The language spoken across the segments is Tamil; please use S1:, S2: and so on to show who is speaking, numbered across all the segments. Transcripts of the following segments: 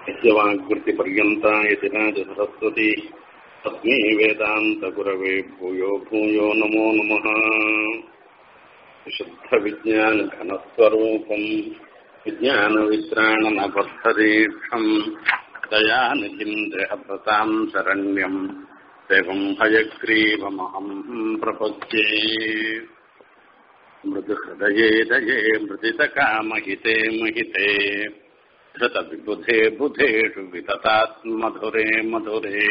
S1: यस्य वाग्वृत्तिपर्यन्ता यतिराज सरस्वती तस्मै वेदान्तगुरवे भूयो भूयो नमो नमः शुद्धविज्ञानघनस्वरूपम् विज्ञानवित्राणनबद्धदीक्षम् दयानिधिम् देहभृताम् शरण्यम् देवम् हयग्रीवमहम् प्रपद्ये मृदुहृदये दये मृदितकामहिते महिते धृतविबुधे बुधेषु विततात्मधुरे मधुरे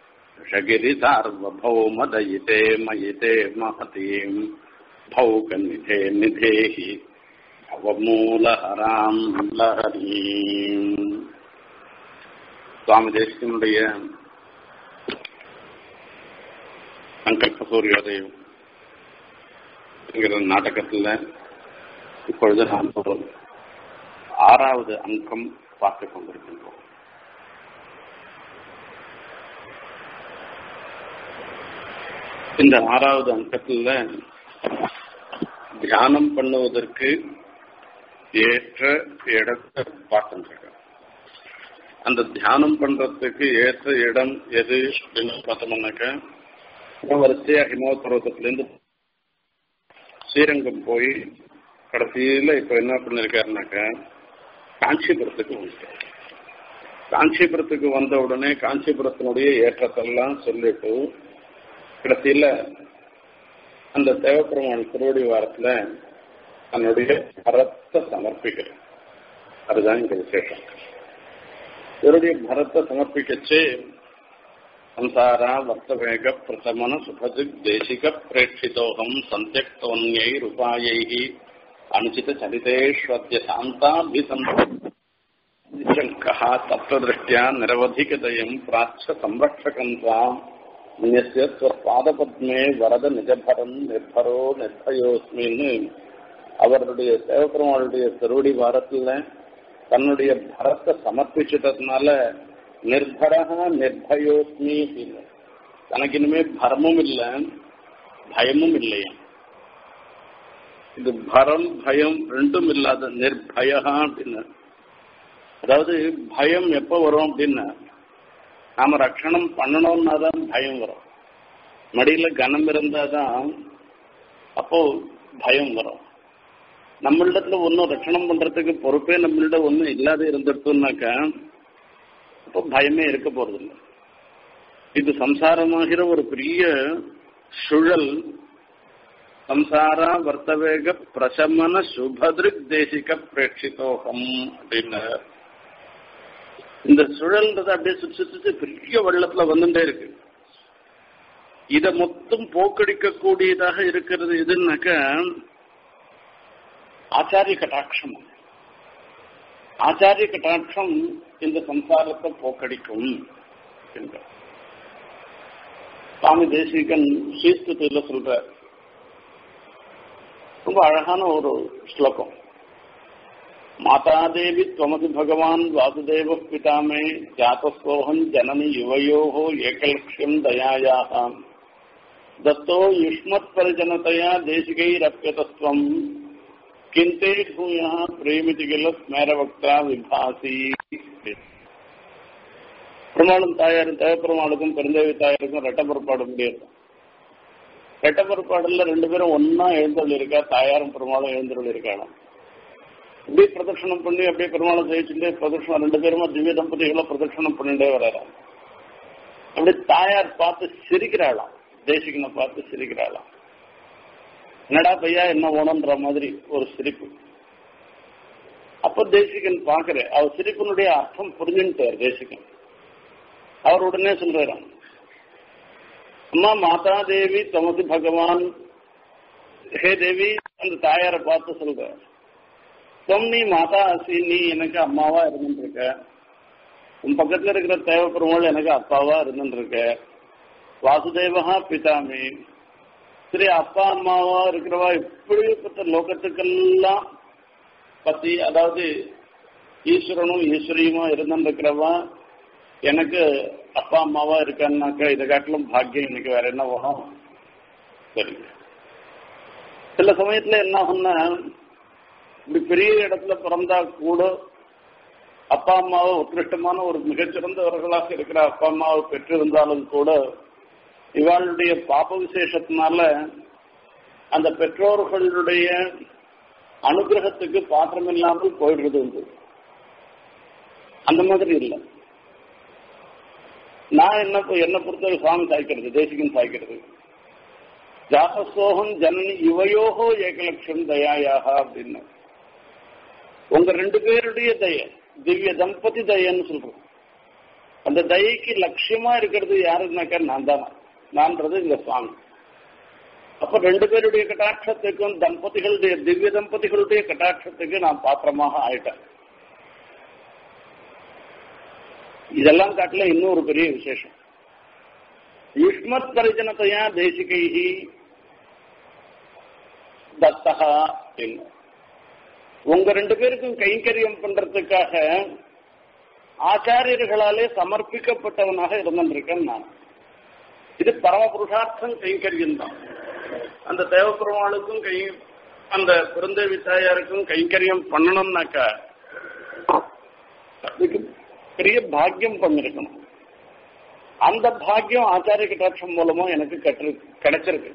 S1: षगिरिसार्वभौमदयिते मयिते महतीम् भौकनिधे निधेहि அவமூலஹராம் லஹரீம் சுவாமி தேசியனுடைய சங்கல்ப சூரியோதயம் என்கிற நாடகத்தில் இப்பொழுது நாம் ஒரு ஆறாவது அங்கம் பார்த்து கொண்டிருக்கின்றோம் இந்த ஆறாவது அங்கத்தில் தியானம் பண்ணுவதற்கு ஏற்ற இடத்தை பார்த்துருக்க அந்த தியானம் பண்றதுக்கு ஏற்ற இடம் எது அப்படின்னு பார்த்தோம்னாக்க வரிசையா ஹிமவத் பர்வத்தத்திலேருந்து ஸ்ரீரங்கம் போய் கடைசியில இப்ப என்ன பண்ணிருக்காருனாக்க காஞ்சிபுரத்துக்கு வந்துட்டார் காஞ்சிபுரத்துக்கு வந்த உடனே காஞ்சிபுரத்தினுடைய ஏற்றத்தெல்லாம் சொல்லிட்டு கடைசியில அந்த தேவப்பெருமான் திருவடி வாரத்துல தன்னுடைய பரத்தை சமர்ப்பிக்கிறார் அதுதான் இந்த விசேஷம் இவருடைய பரத்தை சமர்ப்பிக்கச்சு சம்சாரா வர்த்தவேக பிரசமன சுபதிக் தேசிக பிரேட்சிதோகம் சந்தியக்தோன்யை உபாயை அனுச்சித சரிதேஷ்வத்திய சாந்தாபிசங்கா தத்துவதிருஷ்டியா நிரவதிகதயம் பிராட்ச சம்ரக்ஷகம் தாம் நியசிய பாதபத்மே வரத நிஜபரம் நிர்பரோ நிர்பயோஸ்மின்னு அவருடைய தேவப்பெருமாளுடைய திருவடி வாரத்துல தன்னுடைய பரத்தை சமர்ப்பிச்சிட்டதுனால நிர்பரகா நிர்பயோஸ்மி அப்படின்னு தனக்கு இனிமே பரமும் இல்லை பயமும் இல்லையா இது பரம் பயம் ரெண்டும் இல்லாத நிர்பயா அப்படின்னு அதாவது பயம் எப்ப வரும் அப்படின்னா நாம ரட்சணம் பண்ணணும்னா தான் பயம் வரும் மடியில கனம் இருந்தாதான் அப்போ பயம் வரும் நம்மளிடத்துல ஒன்றும் ரட்சணம் பண்றதுக்கு பொறுப்பே நம்மளிட ஒன்றும் இல்லாத இருந்துட்டோம்னாக்கா அப்போ பயமே இருக்க போறதில்லை இது சம்சாரமாகிற ஒரு பெரிய சுழல் சம்சாரா வர்த்தவேக பிரசமன சுபதிருக் தேசிக பிரேட்சிதோகம் அப்படின்னு இந்த சுழல்ன்றது அப்படியே சுற்றி சுற்றி பெரிய வெள்ளத்துல வந்துட்டே இருக்கு இத மொத்தம் போக்கடிக்க கூடியதாக இருக்கிறது எதுனாக்க ஆச்சாரிய கட்டாட்சம் ஆச்சாரிய கட்டாட்சம் இந்த சம்சாரத்தை போக்கடிக்கும் என்கிறார் சுவாமி தேசிகன் ஸ்ரீஸ்துதியில சொல்ற ரொம்ப அழகான ஒரு ஸ்லோகம் மாதாதேவி துவமசி பகவான் வாசுதேவ பிதாமே ஜாத்தஸ்தோகம் ஜனனி யுவயோகோ ஏகலட்சியம் தயாயாகாம் தத்தோ யுஷ்மத் பரிஜனதையா தேசிகைரப்பியதஸ்வம் கிந்தே பூயா பிரேமிதி கில ஸ்மேரவக்தா விபாசி பெருமாளும் தாயாரும் தேவப்பெருமாளுக்கும் பெருந்தேவி தாயாருக்கும் ரெட்ட பொறுப்பாடு முடியாது ரெட்ட பொறுப்பாடுல ரெண்டு பேரும் ஒன்னா எழுந்தருள் இருக்கா தாயாரும் பெருமாளும் எழுந்தருள் இருக்காங்க அப்படியே பிரதட்சணம் பண்ணி அப்படியே பெருமாளை ஜெயிச்சுட்டே பிரதட்சணம் ரெண்டு பேருமா திவ்ய தம்பதிகளை பிரதட்சணம் பண்ணிட்டே வர்றாராம் அப்படி தாயார் பார்த்து சிரிக்கிறாளாம் தேசிகனை பார்த்து சிரிக்கிறாளாம் என்னடா பையா என்ன ஓணுன்ற மாதிரி ஒரு சிரிப்பு அப்ப தேசிகன் பாக்குற அவர் சிரிப்பினுடைய அர்த்தம் புரிஞ்சுட்டார் தேசிகன் அவர் உடனே சொல்றாராம் அம்மா மாதா தேவி தமது பகவான் ஹே தேவி அந்த தாயாரை பார்த்து சொல்ற தொம் நீ மாதா ஆசி நீ எனக்கு அம்மாவா இருந்துருக்க உன் பக்கத்துல இருக்கிற தேவ பெருமாள் எனக்கு அப்பாவா இருந்துருக்க வாசுதேவகா பிதாமி சரி அப்பா அம்மாவா இருக்கிறவா இப்படிப்பட்ட லோகத்துக்கெல்லாம் பத்தி அதாவது ஈஸ்வரனும் ஈஸ்வரியுமா இருந்துருக்கிறவா எனக்கு அப்பா அம்மாவா இருக்கான்னாக்கா இதை காட்டிலும் பாக்கியம் இன்னைக்கு வேற என்ன வேணும் சரி சில சமயத்துல என்ன ஆகும்னா இப்படி பெரிய இடத்துல பிறந்தா கூட அப்பா அம்மாவை உத்கிருஷ்டமான ஒரு மிகச்சிறந்தவர்களாக இருக்கிற அப்பா அம்மாவை பெற்றிருந்தாலும் கூட இவாளுடைய பாப விசேஷத்தினால அந்த பெற்றோர்களுடைய அனுகிரகத்துக்கு பாத்திரம் இல்லாமல் போயிடுறது உண்டு அந்த மாதிரி இல்லை நான் என்ன என்னை பொறுத்தவரை சுவாமி சாய்க்கிறது தேசிகன் சாய்க்கிறது ஜாசசோகம் ஜனனி இவையோகோ ஏகலட்சம் தயாயாக அப்படின்னு உங்க ரெண்டு பேருடைய தய திவ்ய தம்பதி தயன்னு சொல்றோம் அந்த தயைக்கு லட்சியமா இருக்கிறது யாருன்னாக்கா நான் தான் நான்றது இந்த சுவாமி அப்ப ரெண்டு பேருடைய கட்டாட்சத்துக்கும் தம்பதிகளுடைய திவ்ய தம்பதிகளுடைய கட்டாட்சத்துக்கு நான் பாத்திரமாக ஆயிட்டேன் இதெல்லாம் காட்டில இன்னொரு பெரிய விசேஷம் யுஷ்மத் பரிஜனத்தையா தேசிகைஹி தத்தகா அப்படின்னு உங்க ரெண்டு பேருக்கும் கைங்கரியம் பண்றதுக்காக ஆச்சாரியர்களாலே சமர்ப்பிக்கப்பட்டவனாக இருந்திருக்கேன் நான் இது பரம புருஷார்த்தம் கைங்கரியம் தான் அந்த தேவப்பெருமாளுக்கும் கை அந்த குருந்தேவி தாயாருக்கும் கைங்கரியம் பண்ணணும்னாக்கா அதுக்கு பெரிய பாக்கியம் பண்ணிருக்கணும் அந்த பாக்கியம் ஆச்சாரிய கட்டாட்சம் மூலமா எனக்கு கற்று கிடைச்சிருக்கு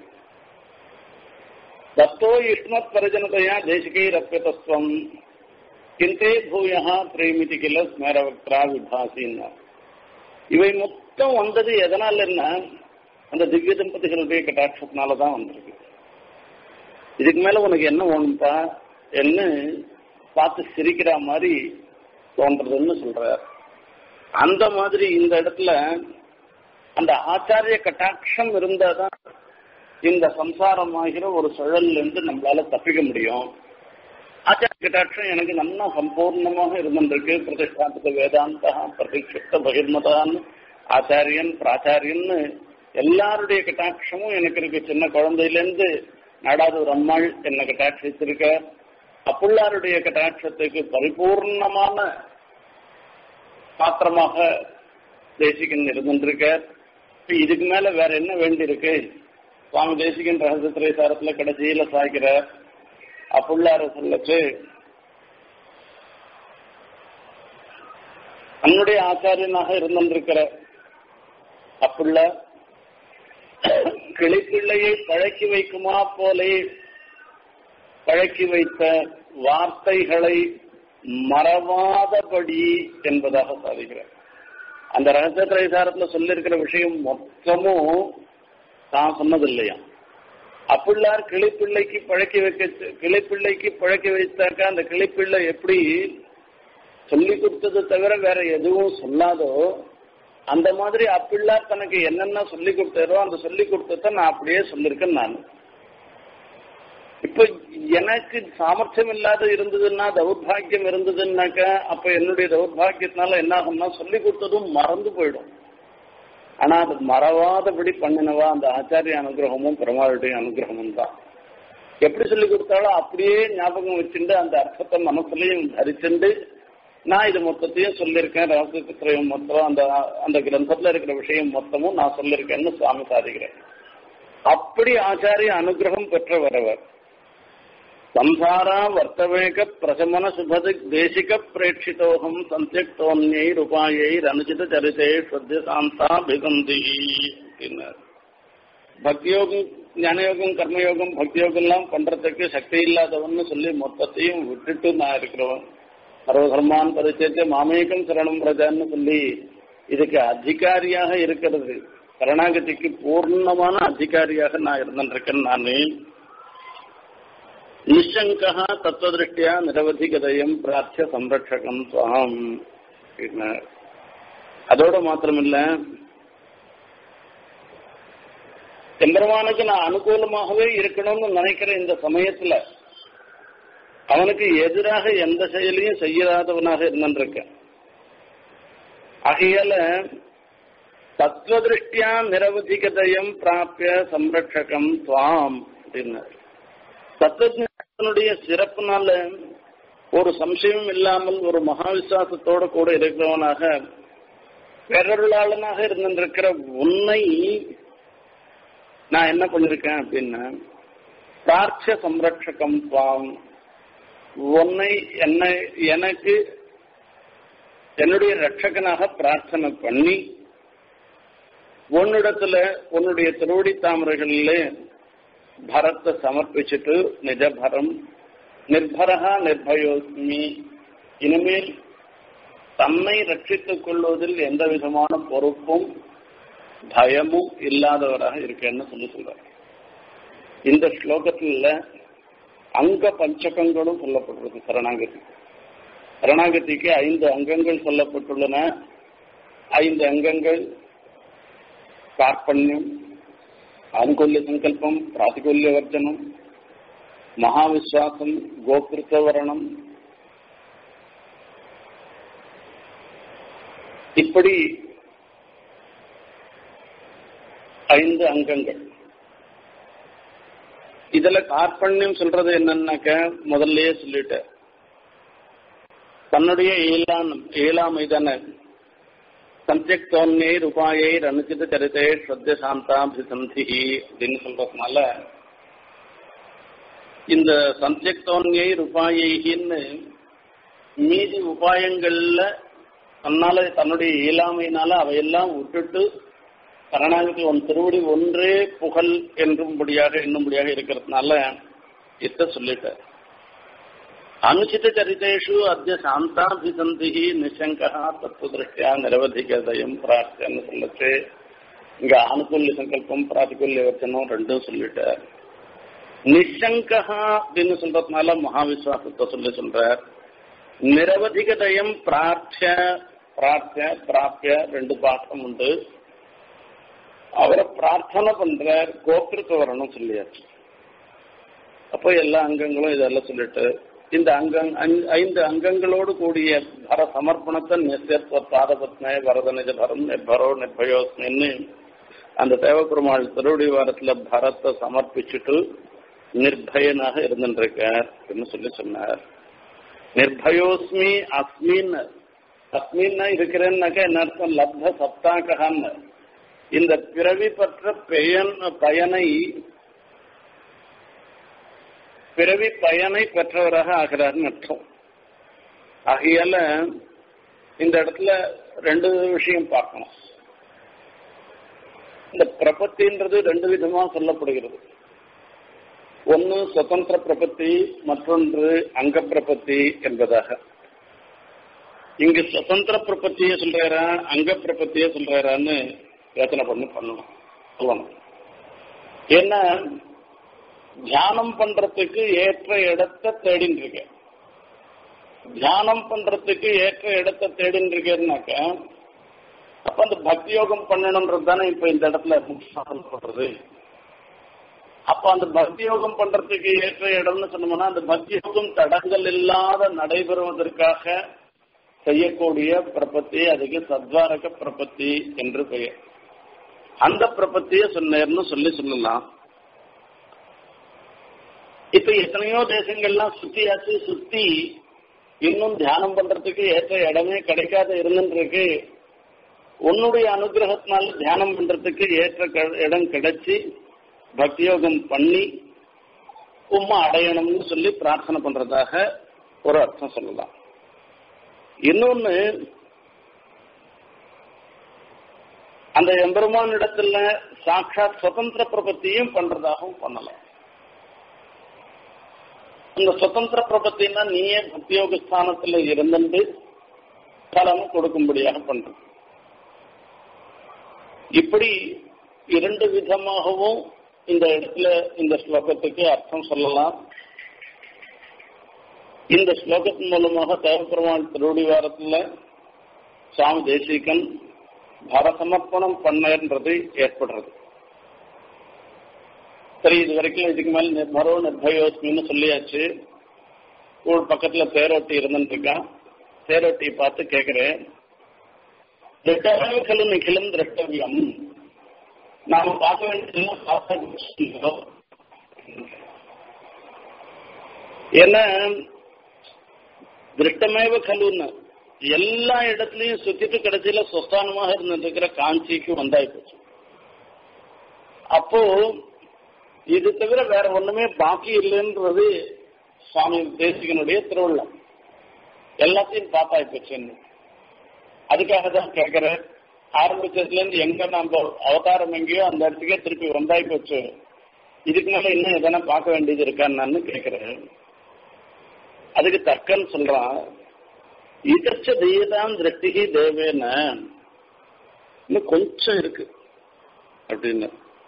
S1: தத்தோ யுஷ்மத் பரிஜனதையா தேசிகை ரப்பியதத்துவம் கிந்தே பூயா பிரேமிதி கில ஸ்மரவக்ரா விபாசின்னா இவை மொத்தம் வந்தது எதனால என்ன அந்த திவ்ய தம்பதிகளுடைய கட்டாட்சத்தினால தான் வந்திருக்கு இதுக்கு மேல உனக்கு என்ன வேணும்பா என்ன பார்த்து சிரிக்கிற மாதிரி தோன்றதுன்னு சொல்றார் அந்த மாதிரி இந்த இடத்துல அந்த ஆச்சாரிய கட்டாட்சம் இருந்தாதான் இந்த சம்சாரமாகிற ஒரு சுழல்ல இருந்து நம்மளால தப்பிக்க முடியும் ஆச்சாரிய கட்டாட்சம் எனக்கு நல்லா சம்பூர்ணமாக இருந்திருக்கு பிரதிஷ்டாபித வேதாந்தா பிரதிஷ்ட பகிர்மதான் ஆச்சாரியன் பிராச்சாரியன்னு எல்லாருடைய கட்டாட்சமும் எனக்கு இருக்கு சின்ன குழந்தையிலேருந்து நாடாதூர் அம்மாள் என்ன கட்டாட்சித்திருக்க அப்புள்ளாருடைய கட்டாட்சத்துக்கு பரிபூர்ணமான பாத்திரமாக தேசிகன் இருந்திருக்க இதுக்கு மேல வேற என்ன வேண்டி இருக்கு சுவாமி தேசிகன் ரகசிய திரைசாரத்துல கடைசியில சாய்க்கிற அப்புள்ளார சொல்லச்சு தன்னுடைய ஆச்சாரியனாக இருந்திருக்கிற அப்புள்ள கிளிப்பிள்ளையை பழக்கி வைக்குமா போலே பழக்கி வைத்த வார்த்தைகளை மறவாதபடி என்பதாக சாதிக்கிறார் அந்த ரகசிய திரைசாரத்துல சொல்லியிருக்கிற விஷயம் மொத்தமும் தான் சொன்னது இல்லையா அப்பிள்ளார் கிளிப்பிள்ளைக்கு பழக்கி வைக்க கிளிப்பிள்ளைக்கு பழக்கி வைத்தாக்கா அந்த கிளிப்பிள்ளை எப்படி சொல்லி கொடுத்தது தவிர வேற எதுவும் சொல்லாதோ அந்த மாதிரி அப்பிள்ளார் தனக்கு என்னென்ன சொல்லி கொடுத்தாரோ அந்த சொல்லி கொடுத்தத நான் அப்படியே சொல்லியிருக்கேன் நான் இப்ப எனக்கு சாமர்த்தியம் இல்லாத இருந்ததுன்னா தௌர்பாகியம் இருந்ததுன்னாக்கா அப்ப என்னுடைய தௌர்பாகியத்தினால என்ன ஆகும்னா சொல்லி கொடுத்ததும் மறந்து போயிடும் ஆனா அது மறவாதபடி பண்ணினவா அந்த ஆச்சாரிய அனுகிரகமும் பெருமாளுடைய அனுகிரகமும் தான் எப்படி சொல்லி கொடுத்தாலும் அப்படியே ஞாபகம் வச்சுட்டு அந்த அர்த்தத்தை மனசுலயும் தரிச்சுண்டு நான் இது மொத்தத்தையும் சொல்லியிருக்கேன் ரகசியத்திரையும் மொத்தம் அந்த அந்த கிரந்தத்துல இருக்கிற விஷயம் மொத்தமும் நான் சொல்லியிருக்கேன்னு சுவாமி சாதிக்கிறேன் அப்படி ஆச்சாரிய அனுகிரகம் பெற்ற வரவர் சம்சாரா வர்த்தவேக பிரசமன சுபதி தேசிக பிரேட்சிதோகம் சந்தியக்தோன்யை உபாயை அனுஜித சரிதே ஸ்வத்திய சாந்தா பிகந்தி அப்படின்னார் பக்தியோகம் ஞானயோகம் கர்மயோகம் பக்தியோகம் எல்லாம் பண்றதுக்கு சக்தி இல்லாதவன்னு சொல்லி மொத்தத்தையும் விட்டுட்டு நான் இருக்கிறவன் சர்வதர்மான் பரிச்சேர்த்து மாமேகம் சரணம் பிரஜான்னு சொல்லி இதுக்கு அதிகாரியாக இருக்கிறது கருணாகதிக்கு பூர்ணமான அதிகாரியாக நான் இருந்திருக்கேன் நானே நிஷங்கா தத்துவதிருஷ்டியா நிரவதிகதயம் பிரார்த்திய சம்ரட்சகம் துவாம் அதோட மாத்திரமில்ல எம்பெருமானுக்கு நான் அனுகூலமாகவே இருக்கணும்னு நினைக்கிற இந்த சமயத்துல அவனுக்கு எதிராக எந்த செயலையும் செய்யாதவனாக இருந்திருக்கேன் ஆகையால தத்துவதிருஷ்டியா நிரவதிகதயம் பிராப்பிய சம்ரட்சகம் துவாம் அப்படின்னார் தத்துவனுடைய சிறப்புனால ஒரு சம்சயம் இல்லாமல் ஒரு மகாவிசுவாசத்தோட கூட இருக்கிறவனாக பேரருளாளனாக இருந்திருக்கிற உன்னை நான் என்ன பண்ணிருக்கேன் அப்படின்னா பிரார்த்திய சம்ரட்சகம் துவாம் உன்னை என்னை எனக்கு என்னுடைய ரட்சகனாக பிரார்த்தனை பண்ணி உன்னிடத்துல உன்னுடைய திருவடி தாமரைகளில பரத்தை சமர்ப்பிச்சுட்டு நிஜபரம் நிர்பரகா நிர்பயோஸ்மி இனிமேல் தன்னை ரட்சித்துக் கொள்வதில் எந்த விதமான பொறுப்பும் பயமும் இல்லாதவராக இருக்கேன்னு சொல்லி சொல்றார் இந்த ஸ்லோகத்துல அங்க பஞ்சகங்களும் சொல்லப்பட்டிருக்கு சரணாகதி சரணாகதிக்கு ஐந்து அங்கங்கள் சொல்லப்பட்டுள்ளன ஐந்து அங்கங்கள் கார்பண்யம் ஆனுகூல்ய சங்கல்பம் பிராதிகூல்ய வர்ஜனம் மகாவிஸ்வாசம் கோகிருத்தவரணம் இப்படி ஐந்து அங்கங்கள் இதுல கார்பண்யம் சொல்றது என்னன்னாக்க முதல்லயே சொல்லிட்டேன் தன்னுடைய ஏழாம் ஏழாமை தானே சந்தியக்தோன்யை உபாயை அனுச்சித சரிதே ஸ்ரத்த சாந்தாபிசந்தி அப்படின்னு சொல்றதுனால இந்த சந்தியக்தோன்யை உபாயின்னு மீதி உபாயங்கள்ல தன்னால தன்னுடைய இயலாமையினால அவையெல்லாம் விட்டுட்டு சரணாகதி உன் திருவடி ஒன்றே புகழ் என்றும்படியாக என்னும்படியாக இருக்கிறதுனால இத்த சொல்லிட்டார் அனுச்சித சரிதேஷு அத்திய சாந்தாபிசந்தி நிசங்கா தத்துவ திருஷ்டியா நிரவதிகதயம் பிரார்த்தனை சொல்லச்சு இங்க ஆனுகூல்ய சங்கல்பம் பிராதிகூல்ய வச்சனம் ரெண்டும் சொல்லிட்டார் நிசங்கா அப்படின்னு சொல்றதுனால மகாவிஸ்வாசத்தை சொல்லி சொல்றார் நிரவதிக தயம் பிரார்த்திய பிரார்த்திய பிராப்பிய ரெண்டு பாட்டம் உண்டு அவரை பிரார்த்தனை பண்றார் கோத்திரத்து வரணும் சொல்லியாச்சு அப்போ எல்லா அங்கங்களும் இதெல்லாம் சொல்லிட்டு இந்த அங்கம் ஐந்து அங்கங்களோடு கூடிய பர சமர்ப்பணத்தை நிசேர்த்த பாதபத்னே வரதனிஜ பரம் நிர்பரோ நிர்பயோஸ்மின்னு அந்த தேவபெருமாள் திருவடி வாரத்துல பரத்தை சமர்ப்பிச்சுட்டு நிர்பயனாக இருந்துருக்கார் அப்படின்னு சொல்லி சொன்னார் நிர்பயோஸ்மி அஸ்மின் அஸ்மின்னா இருக்கிறேன்னாக்க என்ன அர்த்தம் லப்த சப்தாகன்னு இந்த பிறவி பற்ற பெயன் பயனை பிறவி பயனை பெற்றவராக ஆகிறார்னு அர்த்தம் ஆகையால இந்த இடத்துல ரெண்டு விஷயம் பார்க்கணும் இந்த பிரபத்தின்றது ரெண்டு விதமா சொல்லப்படுகிறது ஒன்று சுதந்திர பிரபத்தி மற்றொன்று அங்க பிரபத்தி என்பதாக இங்கு சுதந்திர பிரபத்திய சொல்றாரா அங்க பிரபத்திய சொல்றாரான்னு யோசனை பண்ணி பண்ணணும் சொல்லணும் ஏன்னா தியானம் பண்றதுக்கு ஏற்ற இடத்தை தேடின்னு இருக்கேன் தியானம் பண்றதுக்கு ஏற்ற இடத்தை தேடின்னு இருக்கேன்னாக்க அப்ப அந்த பக்தி யோகம் பண்ணணும்ன்றது தானே இப்ப இந்த இடத்துல சொல்லப்படுறது அப்ப அந்த பக்தி யோகம் பண்றதுக்கு ஏற்ற இடம்னு சொன்னோம்னா அந்த பக்தி யோகம் தடங்கள் இல்லாத நடைபெறுவதற்காக செய்யக்கூடிய பிரபத்தி அதுக்கு சத்வாரக பிரபத்தி என்று பெயர் அந்த பிரபத்திய சொன்னேர்னு சொல்லி சொல்லலாம் இப்ப எத்தனையோ தேசங்கள்லாம் சுத்தியாச்சு சுத்தி இன்னும் தியானம் பண்றதுக்கு ஏற்ற இடமே கிடைக்காத இருந்துருக்கு உன்னுடைய அனுகிரகத்தினால தியானம் பண்றதுக்கு ஏற்ற இடம் கிடைச்சி பக்தியோகம் பண்ணி உம்மா அடையணும்னு சொல்லி பிரார்த்தனை பண்றதாக ஒரு அர்த்தம் சொல்லலாம் இன்னொன்னு அந்த எம்பெருமான் இடத்துல சாட்சாத் சுதந்திர பிரபத்தியும் பண்றதாகவும் பண்ணலாம் இந்த சுதந்திர பிரபத்தின்னா நீயே பக்தியோக ஸ்தானத்துல இருந்துட்டு பலனும் கொடுக்கும்படியாக பண்ற இப்படி இரண்டு விதமாகவும் இந்த இடத்துல இந்த ஸ்லோகத்துக்கு அர்த்தம் சொல்லலாம் இந்த ஸ்லோகத்தின் மூலமாக தேவபெருமான் திருவடி வாரத்துல சுவாமி தேசிகன் பரசமர்ப்பணம் பண்ணன்றது ஏற்படுறது சரி இது வரைக்கும் இதுக்கு மேல நிர்பரோ நிர்பயோஸ்மின்னு சொல்லியாச்சு ஒரு பக்கத்துல தேரோட்டி இருந்துட்டு இருக்கான் தேரோட்டி பார்த்து கேட்கிறேன் திட்டமிக்கலும் நிகிலும் திரட்டவியம் நாம பார்க்க வேண்டியது பார்த்தா ஏன்னா திருஷ்டமேவ கலுன்னு எல்லா இடத்துலயும் சுத்திட்டு கடைசியில சொஸ்தானமாக இருந்துட்டு இருக்கிற காஞ்சிக்கு வந்தாய் போச்சு அப்போ இது தவிர வேற ஒண்ணுமே பாக்கி இல்லைன்றது சுவாமி தேசிகனுடைய திருவிழா எல்லாத்தையும் பார்த்தாய் போச்சுன்னு அதுக்காக தான் கேட்கிறேன் ஆரம்பிச்சதுல இருந்து எங்க நம்ம அவதாரம் எங்கேயோ அந்த இடத்துக்கே திருப்பி வந்தாய் போச்சு இதுக்கு மேல இன்னும் எதனா பார்க்க வேண்டியது இருக்கான்னு நான் கேட்கிறேன் அதுக்கு தக்கன்னு சொல்றான் இதச்ச தெய்வதான் திருஷ்டிகி தேவேன இன்னும் கொஞ்சம் இருக்கு அப்படின்னு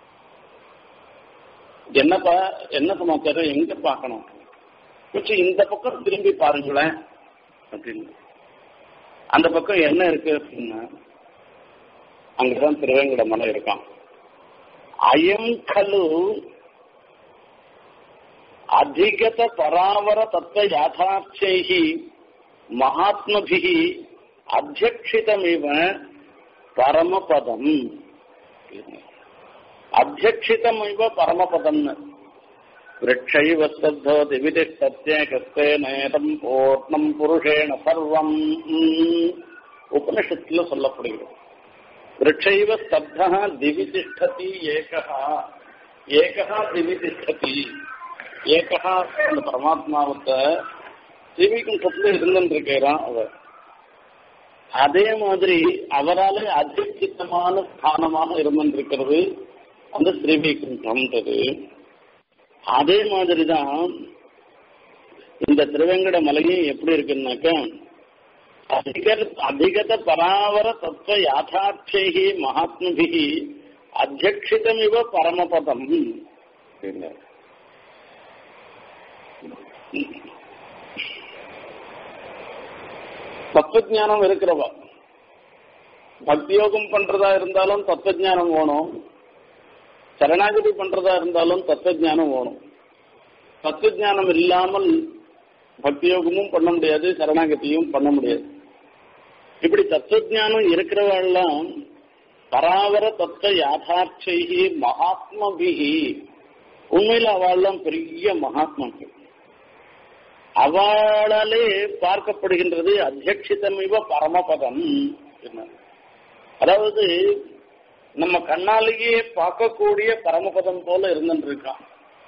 S1: என்னப்பா என்ன சமாச்சாரம் எங்க பார்க்கணும் கொஞ்சம் இந்த பக்கம் திரும்பி பாருங்களேன் அப்படின்னு அந்த பக்கம் என்ன இருக்கு அப்படின்னா அங்கதான் திருவேங்கட மலை இருக்கான் அயம் கலு அதிகத பராவர தத்துவ யாதார்த்தைகி மகாத்மபிகி அத்தியக்ஷிதமிவ பரமபதம் அத்தியக்ஷிதமிவ பரமபதம்னு விரட்சைவ ஸ்தத்தோதி விதிஷ்டத்தே கஸ்தே நேதம் பூர்ணம் புருஷேண சர்வம் உபனிஷத்துல சொல்லப்படுகிறது விரட்சைவ ஸ்தப்தா திவி திஷ்டதி ஏகா ஏகா திவி திஷ்டதி ஏகா அந்த பரமாத்மாவத்தை திவிகுண்டத்துல இருந்துருக்கிறான் அவர் அதே மாதிரி அவராலே அதிர்ச்சித்தமான ஸ்தானமாக இருந்திருக்கிறது அந்த ஸ்ரீவைகுண்டம்ன்றது அதே மாதிரிதான் இந்த திருவேங்கட மலையும் எப்படி இருக்குன்னாக்க அதிக அதிகத பராவர தத்துவ யாதாட்சைகி மகாத்மபிகி அத்தியக்ஷிதமிவ பரமபதம் அப்படின்னாரு. தத்துவஞானம் இருக்கிறவா பக்தியோகம் பண்றதா இருந்தாலும் தத்துவஞானம் வேணும் சரணாகதி பண்றதா இருந்தாலும் தத்துவஞானம் வேணும் தத்துவஞானம் இல்லாமல் பக்தியோகமும் பண்ண முடியாது சரணாகதியும் பண்ண முடியாது இப்படி தத்துவஞானம் இருக்கிறவெல்லாம் பராவர தத்துவ யாதார்த்தைகி மகாத்மபிகி உண்மையில அவள்லாம் பெரிய மகாத்மாக்கள் அவளாலே பார்க்கப்படுகின்றது அத்தியட்சிதமிவ பரமபதம் என்ன. அதாவது நம்ம கண்ணாலேயே பார்க்கக்கூடிய பரமபதம் போல இருந்துட்டு இருக்கான்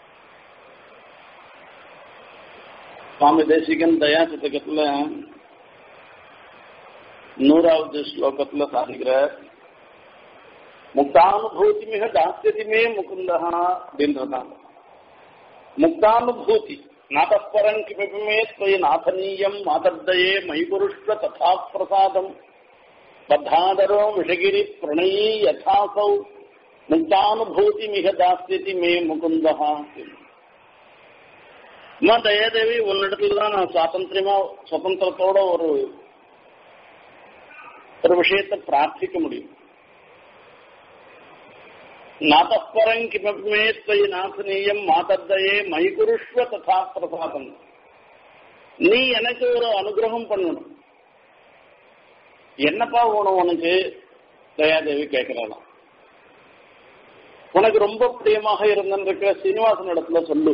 S1: சுவாமி தேசிகன் தயா சதகத்துல நூறாவது ஸ்லோகத்துல சாதிக்கிறார் முக்தானுபூதி மிக தாஸ்யதிமே முகுந்தா அப்படின்றதான் முக்தானுபூதி நாதப்பரம் கிமபிமே ஸ்வய நாதனீயம் மாதர்தயே மைகுருஷ்வ ததா பிரசாதம் பத்தாதரோ விஷகிரி பிரணயி யதாசௌ முக்தானுபூதி மிக தாஸ்யதி மே முகுந்தா அம்மா தயாதேவி உன்னிடத்துல தான் நான் சுவாதந்திரமா சுதந்திரத்தோட ஒரு ஒரு விஷயத்தை பிரார்த்திக்க முடியும் நாதப்பரம் கிமபிமே ஸ்வய நாசனீயம் மாதர்தயே மைகுருஷ்வ ததா பிரசாதம் நீ எனக்கு ஒரு அனுகிரகம் பண்ணணும் என்னப்பா வேணும் உனக்கு தயாதேவி கேட்கிறாளாம் உனக்கு ரொம்ப பிரியமாக இருந்திருக்கிற சீனிவாசன் இடத்துல சொல்லு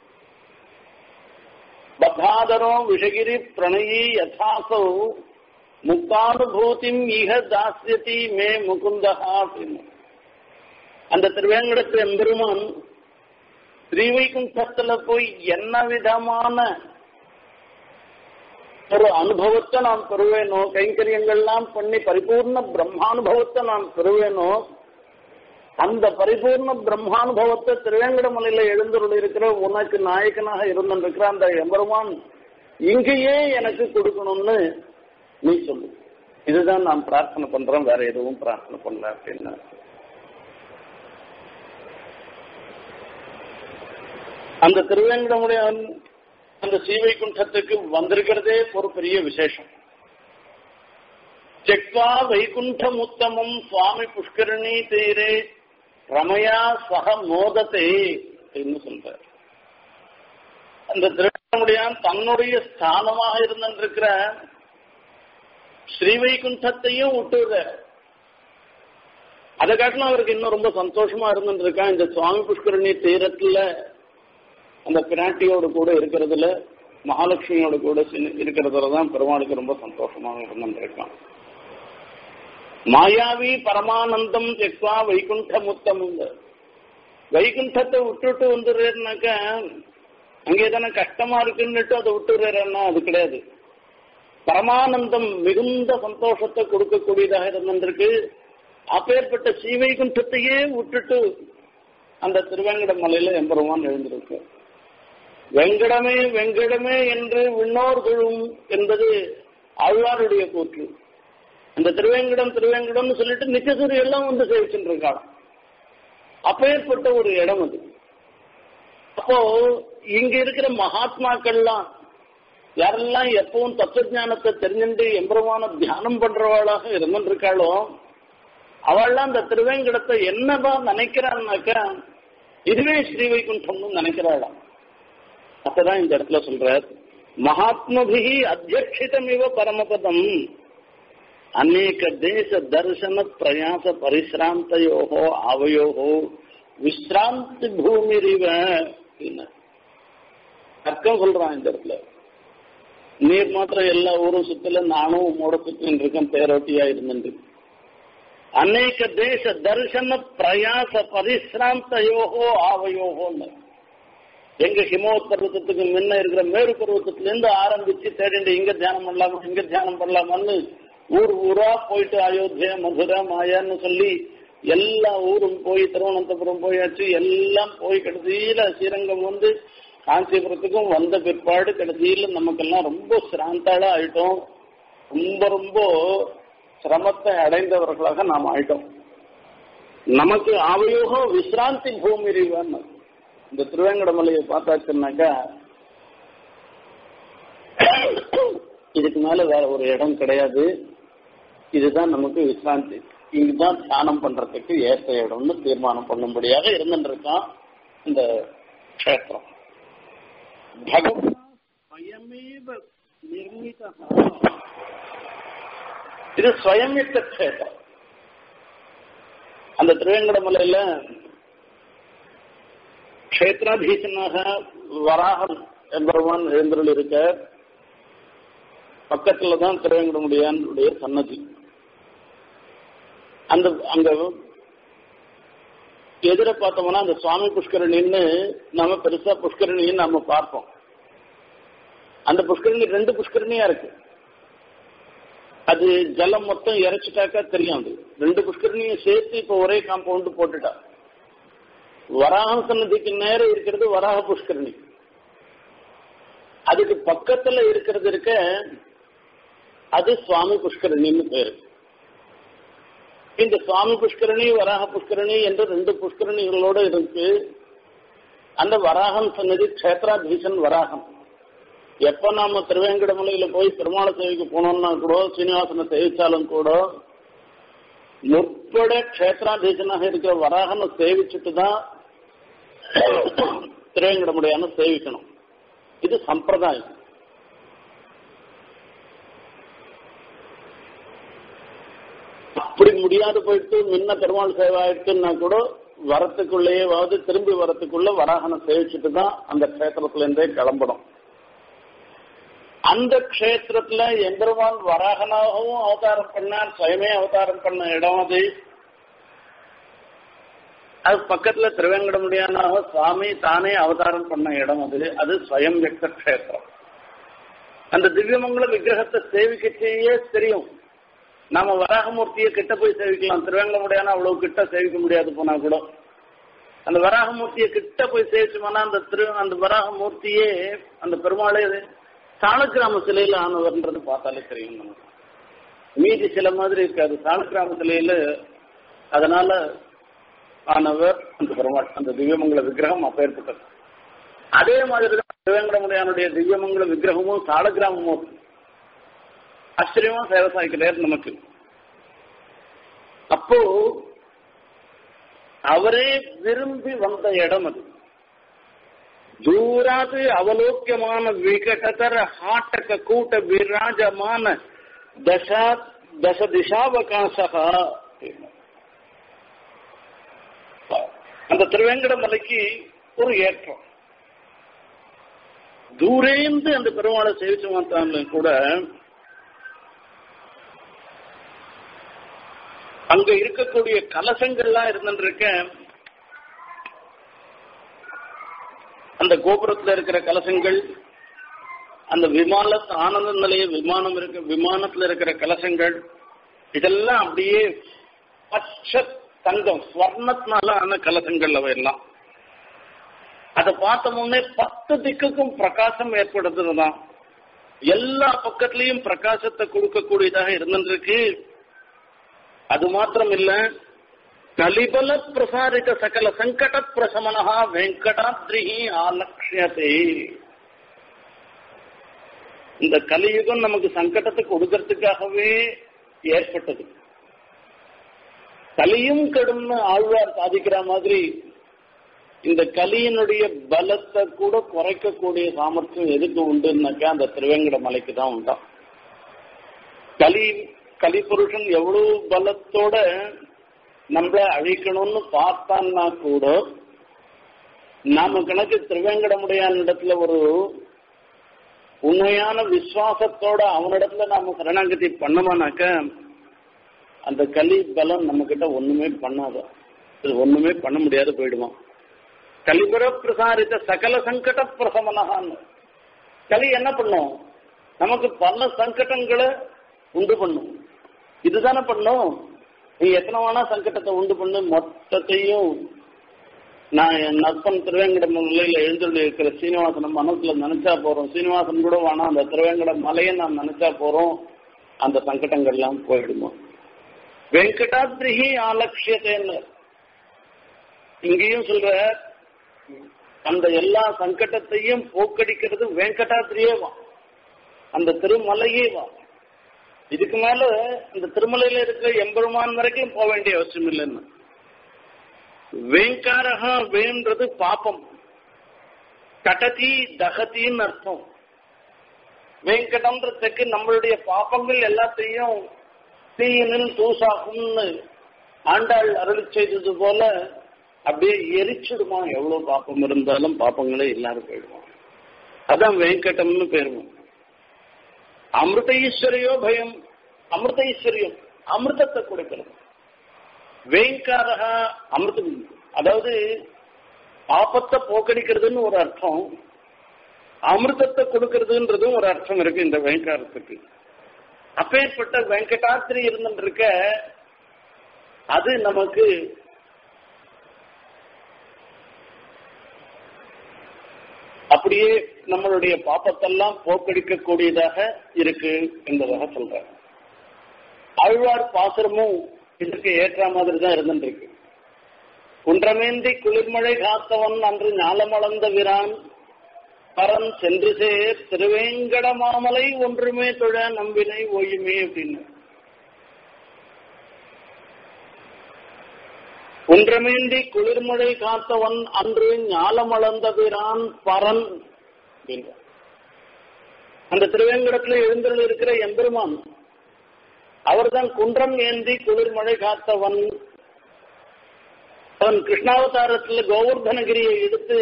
S1: பத்தாதரம் விஷகிரி பிரணயி யதாசௌ முக்தானுபூதிம் இக தாஸ்யதி மே முகுந்தா அப்படின்னு அந்த திருவேங்கடத்து எம்பெருமான் ஸ்ரீவைகுண்டத்துல போய் என்ன விதமான ஒரு அனுபவத்தை நான் பெறுவேனோ கைங்கரியங்கள்லாம் பண்ணி பரிபூர்ண பிரம்மானுபவத்தை நான் பெறுவேனோ அந்த பரிபூர்ண பிரம்மானுபவத்தை திருவேங்கடமலையில எழுந்துள்ள இருக்கிற உனக்கு நாயக்கனாக இருந்திருக்கிற அந்த எம்பெருமான் இங்கேயே எனக்கு கொடுக்கணும்னு நீ சொல்லு இதுதான் நான் பிரார்த்தனை பண்றேன் வேற எதுவும் பிரார்த்தனை பண்ணல அப்படின்னு அந்த திருவேங்கடமுடைய அந்த சீவைகுண்டத்துக்கு வந்திருக்கிறதே ஒரு பெரிய விசேஷம் செக்வா வைகுண்டம் உத்தமம் சுவாமி புஷ்கரணி தீரே ரமயா சக மோதத்தை அப்படின்னு சொல்றார் அந்த திருவேங்கடமுடியான் தன்னுடைய ஸ்தானமாக இருந்திருக்கிற ஸ்ரீவைகுண்டத்தையும் விட்டுறார் அதை காட்டிலும் அவருக்கு இன்னும் ரொம்ப சந்தோஷமா இருந்துருக்கான் இந்த சுவாமி புஷ்கரணி தீரத்துல அந்த பிராட்டியோடு கூட இருக்கிறதுல மகாலட்சுமியோட கூட இருக்கிறதுல தான் பெருமாளுக்கு ரொம்ப சந்தோஷமாக இருந்திருக்கான் மாயாவி பரமானந்தம் தெக்வா வைகுண்ட முத்தம் வைகுண்டத்தை விட்டுட்டு வந்துடுறேன்னாக்க அங்கே தானே கஷ்டமா இருக்குன்னுட்டு அதை விட்டுடுறேன்னா அது கிடையாது பரமானந்தம் மிகுந்த சந்தோஷத்தை கொடுக்கக்கூடியதாக இருந்திருக்கு அப்பேற்பட்ட ஸ்ரீவைகுண்டத்தையே விட்டுட்டு அந்த திருவேங்கட மலையில எம்பெருமான் எழுந்திருக்கு வெங்கடமே வெங்கடமே என்று விண்ணோர் தொழும் என்பது ஆழ்வாருடைய கூற்று அந்த திருவேங்கடம் திருவேங்கடம்னு சொல்லிட்டு நிச்சசூரி எல்லாம் வந்து சேவிச்சுட்டு இருக்காங்க அப்பேற்பட்ட ஒரு இடம் அது அப்போ இங்க இருக்கிற மகாத்மாக்கள்லாம் யாரெல்லாம் எப்பவும் தத்துவஞானத்தை தெரிஞ்சுட்டு எம்பெருமான தியானம் பண்றவாளாக இருந்துருக்காளோ அவள்லாம் அந்த திருவேங்கடத்தை என்னதான் நினைக்கிறான்னாக்கா இதுவே ஸ்ரீவைகுண்டம்னு நினைக்கிறாளாம் அப்பதான் இந்த இடத்துல சொல்றார் மகாத்மபிகி அத்தியட்சிதமிவ பரமபதம் அநேக தேச தர்சன பிரயாச பரிசிராந்தையோகோ அவயோகோ விஸ்ராந்தி பூமிரிவ அர்த்தம் சொல்றான் இந்த இடத்துல நீர் மாத்திரம் எல்லா ஊரும் சுத்தல நானும் உம்மோட சுத்தின்னு இருக்கேன் பேரோட்டியா இருந்துட்டு அநேக தேச தர்சன பிரயாச பரிசிராந்தையோகோ ஆவயோகோன்னு எங்க ஹிமவத் பர்வத்தத்துக்கு முன்ன இருக்கிற மேரு பர்வத்தத்துல இருந்து ஆரம்பிச்சு தேடிண்டு இங்க தியானம் பண்ணலாமா இங்க தியானம் பண்ணலாமான்னு ஊர் ஊரா போயிட்டு அயோத்தியா மதுரா மாயான்னு சொல்லி எல்லா ஊரும் போய் திருவனந்தபுரம் போயாச்சு எல்லாம் போய் கடைசியில ஸ்ரீரங்கம் வந்து காஞ்சிபுரத்துக்கும் வந்த பிற்பாடு கடைசியில நமக்கெல்லாம் ரொம்ப சிராந்தாளா ஆயிட்டோம் ரொம்ப ரொம்ப சிரமத்தை அடைந்தவர்களாக நாம் ஆயிட்டோம் நமக்கு அவயோகம் விசிராந்தி பூமிரிவான்னு இந்த திருவேங்கடமலையை பார்த்தாச்சுன்னாக்கா இதுக்கு மேல வேற ஒரு இடம் கிடையாது இதுதான் நமக்கு விசிராந்தி இங்குதான் தியானம் பண்றதுக்கு ஏற்ற இடம்னு தீர்மானம் பண்ணும்படியாக இருந்துருக்கான் இந்த கஷேத்திரம் பகவான் ஸ்வயமேவ நிர்மிதா இது ஸ்வயமித்த கஷேத்திரம் அந்த திருவேங்கடமலையில கஷேத்ராதீசனாக வராகம் என்பவன் எழுந்தருள் இருக்க பக்கத்துல தான் திருவேங்கடமுடியானுடைய சன்னதி அந்த அங்க எதிர பார்த்தோம்னா அந்த சுவாமி புஷ்கரணின்னு நாம பெருசா புஷ்கரணின்னு நாம பார்ப்போம் அந்த புஷ்கரணி ரெண்டு புஷ்கரணியா இருக்கு அது ஜலம் மொத்தம் இறைச்சிட்டாக்கா தெரியும் அது ரெண்டு புஷ்கரணியும் சேர்த்து இப்ப ஒரே காம்பவுண்ட் போட்டுட்டா வராக சன்னதிக்கு நேரம் இருக்கிறது வராக புஷ்கரணி அதுக்கு பக்கத்துல இருக்கிறது இருக்க அது சுவாமி புஷ்கரணின்னு பேரு இந்த சுவாமி புஷ்கரணி வராக புஷ்கரணி என்று ரெண்டு புஷ்கரணிகளோட இருக்கு அந்த வராகம் சன்னதி கஷேத்ராதீசன் வராகம் எப்ப நாம திருவேங்கடமலையில போய் பெருமாள சேவைக்கு போனோம்னா கூட சீனிவாசனை சேவிச்சாலும் கூட முற்பட கஷேத்ராதீசனாக இருக்கிற வராகனை சேவிச்சுட்டு தான் திருவேங்கடமுடையான சேவிக்கணும் இது சம்பிரதாயம் அப்படி முடியாது போயிட்டு முன்ன பெருமாள் சேவை ஆயிடுச்சுன்னா கூட வரத்துக்குள்ளேயாவது திரும்பி வரத்துக்குள்ள வராகனை சேவிச்சுட்டு தான் அந்த கஷேத்திரத்துல இருந்தே கிளம்பணும் அந்த கஷேத்திரத்துல எம்பெருமான் வராகனாகவும் அவதாரம் பண்ணார் சுயமே அவதாரம் பண்ண இடம் அது அது பக்கத்துல திருவேங்கடமுடியானாக சுவாமி தானே அவதாரம் பண்ண இடம் அது அது ஸ்வயம் வியக்த கஷேத்திரம் அந்த திவ்யமங்கல விக்கிரகத்தை சேவிக்கச்சேயே தெரியும் நாம வராகமூர்த்தியை கிட்ட போய் சேவிக்கலாம் திருவேங்கடமுடியான அவ்வளவு கிட்ட சேவிக்க முடியாது போனா கூட அந்த வராகமூர்த்தியை கிட்ட போய் சேவிச்சோம்னா அந்த திரு அந்த வராகமூர்த்தியே அந்த பெருமாளே சாலக்கிராம சிலையில ஆனவர்ன்றது பார்த்தாலே தெரியும் நமக்கு மீதி சில மாதிரி இருக்காது சாலக்கிராம சிலையில அதனால ஆனவர் அந்த பெருமாள் அந்த திவ்யமங்கல விக்கிரகம் அப்பேற்பட்டது அதே மாதிரி தான் திருவேங்கடமுடியானுடைய திவ்யமங்கல விக்கிரகமும் சாலக்கிராமமும் ஆச்சரியமா சேவை சாய்க்கிறார் நமக்கு அப்போ அவரே விரும்பி வந்த இடம் அது தூராது அவலோக்கியமான விகடதர ஹாட்டக கூட்ட விராஜமான தசா தச திசாவகாசகா அந்த திருவேங்கட மலைக்கு ஒரு ஏற்றம் தூரேந்து அந்த பெருமாளை சேவிச்சு மாத்தாலும் கூட அங்க இருக்கக்கூடிய கலசங்கள்லாம் இருந்துருக்க அந்த கோபுரத்துல இருக்கிற கலசங்கள் அந்த விமான ஆனந்த நிலைய விமானம் இருக்க விமானத்துல இருக்கிற கலசங்கள் இதெல்லாம் அப்படியே பச்சை தங்கம் ஸ்வர்ணத்தினால ஆன கலசங்கள் அவை எல்லாம் அதை பார்த்த முன்னே பத்து திக்குக்கும் பிரகாசம் ஏற்படுத்துறதுதான் எல்லா பக்கத்திலையும் பிரகாசத்தை கொடுக்கக்கூடியதாக இருந்திருக்கு அது மாத்திரம் இல்ல கலிபல பிரசாரித்த சகல சங்கட பிரசமனஹா வெங்கடாத்ரிஹி ஆலக்ஷியதே இந்த கலியுகம் நமக்கு சங்கடத்தை கொடுக்கறதுக்காகவே ஏற்பட்டது கலியும் கடும்னு ஆழ்வார் சாதிக்கிற மாதிரி இந்த கலியினுடைய பலத்தை கூட குறைக்கக்கூடிய சாமர்த்தியம் எதுக்கு உண்டுன்னாக்கா அந்த திருவேங்கட மலைக்கு தான் உண்டாம் கலி கலிபுருஷன் எவ்வளவு பலத்தோட நம்மள அழிக்கணும்னு பார்த்தான்னா கூட நாம கணக்கு திருவேங்கடமுடையான இடத்துல ஒரு உண்மையான விசுவாசத்தோட அவனிடத்துல நாம சரணாகதி பண்ணோமானாக்க அந்த கலி பலம் நம்ம கிட்ட ஒண்ணுமே பண்ணாத இது ஒண்ணுமே பண்ண முடியாது போயிடுவான் கலிபுர பிரசாரித்த சகல சங்கட பிரசமனகான்னு கலி என்ன பண்ணும் நமக்கு பல சங்கடங்களை உண்டு பண்ணும் இதுதானே பண்ணும் நீ எத்தனை வேணா சங்கடத்தை உண்டு பண்ணு மொத்தத்தையும் நான் என் நற்பன் திருவேங்கட மலையில எழுந்துள்ள இருக்கிற சீனிவாசனம் மனசுல நினைச்சா போறோம் சீனிவாசன் கூட வேணாம் அந்த திருவேங்கட மலையை நான் நினைச்சா போறோம் அந்த சங்கடங்கள்லாம் போயிடுமா வெங்கடாத்ரிஹி ஆலட்சியத்தைன்னு இங்கேயும் சொல்ற அந்த எல்லா சங்கடத்தையும் போக்கடிக்கிறது வெங்கடாத்ரியே வா அந்த திருமலையே வா இதுக்கு மேல இந்த திருமலையில இருக்கிற எம்பெருமான் வரைக்கும் போக வேண்டிய அவசியம் இல்லைன்னு வேங்காரகா வேன்றது பாப்பம் கடதி தகத்தின்னு அர்த்தம் வேங்கடம்ன்றதுக்கு நம்மளுடைய பாப்பங்கள் எல்லாத்தையும் தீயினில் தூசாகும்னு ஆண்டாள் அருள் செய்தது போல அப்படியே எரிச்சிடுமா எவ்வளவு பாப்பம் இருந்தாலும் பாப்பங்களே எல்லாரும் போயிடுவான் அதான் வெங்கடம்னு பேருவோம் அமிர்த ஈஸ்வரியோ பயம் அமிர்த ஈஸ்வரியம் அமிர்தத்தை கொடுக்கிறது வேங்காரகா அமிர்தம் அதாவது ஆபத்தை போக்கடிக்கிறதுன்னு ஒரு அர்த்தம் அமிர்தத்தை கொடுக்கறதுன்றதும் ஒரு அர்த்தம் இருக்கு இந்த வேங்காரத்துக்கு அப்பேற்பட்ட வெங்கடாத்திரி இருந்துருக்க அது நமக்கு அப்படியே நம்மளுடைய பாப்பத்தெல்லாம் போக்கடிக்கக்கூடியதாக இருக்கு என்பதாக சொல்றாங்க ஆழ்வார் பாசுரமும் இதுக்கு ஏற்ற மாதிரி தான் இருந்துருக்கு குன்றமேந்தி குளிர்மழை காத்தவன் அன்று ஞாலமளந்த விரான் பரன் சென்று சேர் திருவேங்கட மாமலை ஒன்றுமே தொழ நம்பினை ஓயுமே அப்படின்னு குன்றமேந்தி குளிர்மழை காத்தவன் அன்று ஞாலமளந்த பிரான் பரன் அப்படின்றார். அந்த திருவேங்கடத்துல எழுந்தருள் இருக்கிற எம்பெருமான் அவர்தான் குன்றம் ஏந்தி குளிர்மழை காத்தவன் அவன் கிருஷ்ணாவதாரத்தில் கோவர்தனகிரியை எடுத்து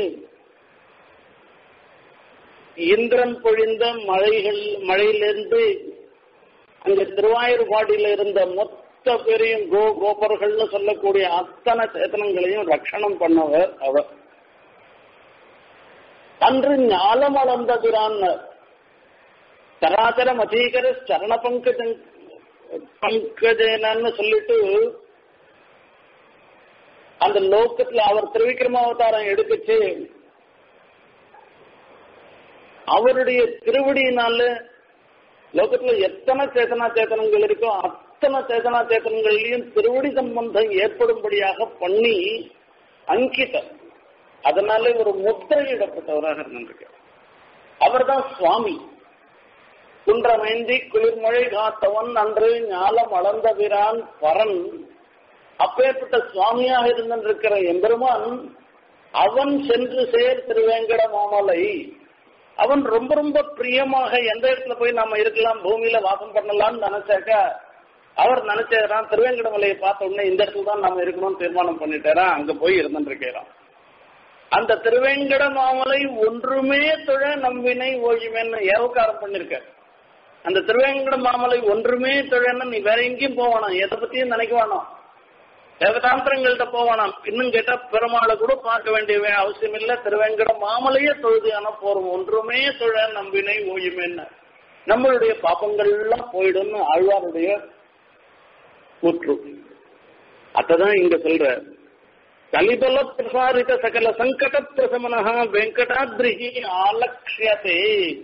S1: இந்திரன் பொழிந்த மழைகள் மழையிலிருந்து அங்க திருவாயூர்பாடியில இருந்த மொத்த பேரையும் கோ கோபர்கள்னு சொல்லக்கூடிய அத்தனை சேத்தனங்களையும் ரட்சணம் பண்ணவர் அவர் அன்று ஞாலம் அளந்ததுரான் சராசர மதீகர சரண பங்கஜ பங்கஜேனன்னு சொல்லிட்டு அந்த லோக்கத்துல அவர் திருவிக்ரமாவதாரம் எடுத்துச்சு அவருடைய திருவடியினால லோகத்துல எத்தனை சேதனா சேத்தனங்கள் இருக்கோ அத்தனை சேதனா சேத்தனங்கள்லயும் திருவடி சம்பந்தம் ஏற்படும்படியாக பண்ணி அங்கிதம் அதனால ஒரு முத்திரையிடப்பட்டவராக இருந்திருக்கார் அவர்தான் சுவாமி குன்றமைந்தி குளிர்மழை காத்தவன் அன்று ஞாலம் அளந்த பிரான் பரன் அப்பேற்பட்ட சுவாமியாக இருந்திருக்கிற எம்பெருமான் அவன் சென்று சேர் திருவேங்கட மாமலை அவன் ரொம்ப ரொம்ப பிரியமாக எந்த இடத்துல போய் நம்ம இருக்கலாம் பூமியில வாசம் பண்ணலாம்னு நினைச்சாக்கா அவர் நினைச்சாராம் திருவேங்கடமலையை பார்த்த உடனே இந்த இடத்துல தான் நம்ம இருக்கணும்னு தீர்மானம் பண்ணிட்டாரா அங்க போய் இருந்துருக்கிறான் அந்த திருவேங்கட மாமலை ஒன்றுமே தொழ நம்பினை ஓய்வுமேன்னு ஏவக்காரம் பண்ணிருக்க அந்த திருவேங்கட மாமலை ஒன்றுமே தொழன்னு நீ வேற எங்கேயும் போவானாம் எதை பத்தியும் நினைக்க வேணாம் தேவதாந்திரங்கள்ட்ட போவானாம் இன்னும் கேட்டா பெருமாளை கூட பார்க்க வேண்டிய அவசியம் இல்ல திருவேங்கட மாமலையே தொழுதியான போறோம் ஒன்றுமே தொழ நம்பினை ஓயுமேன்னு நம்மளுடைய பாப்பங்கள்லாம் போயிடும்னு ஆழ்வாருடைய கூற்று அதான் இங்க சொல்ற கலிபல பிரசாரித சகல சங்கட பிரசமனஹா வெங்கடாத்ரிஹி ஆலக்ஷியதே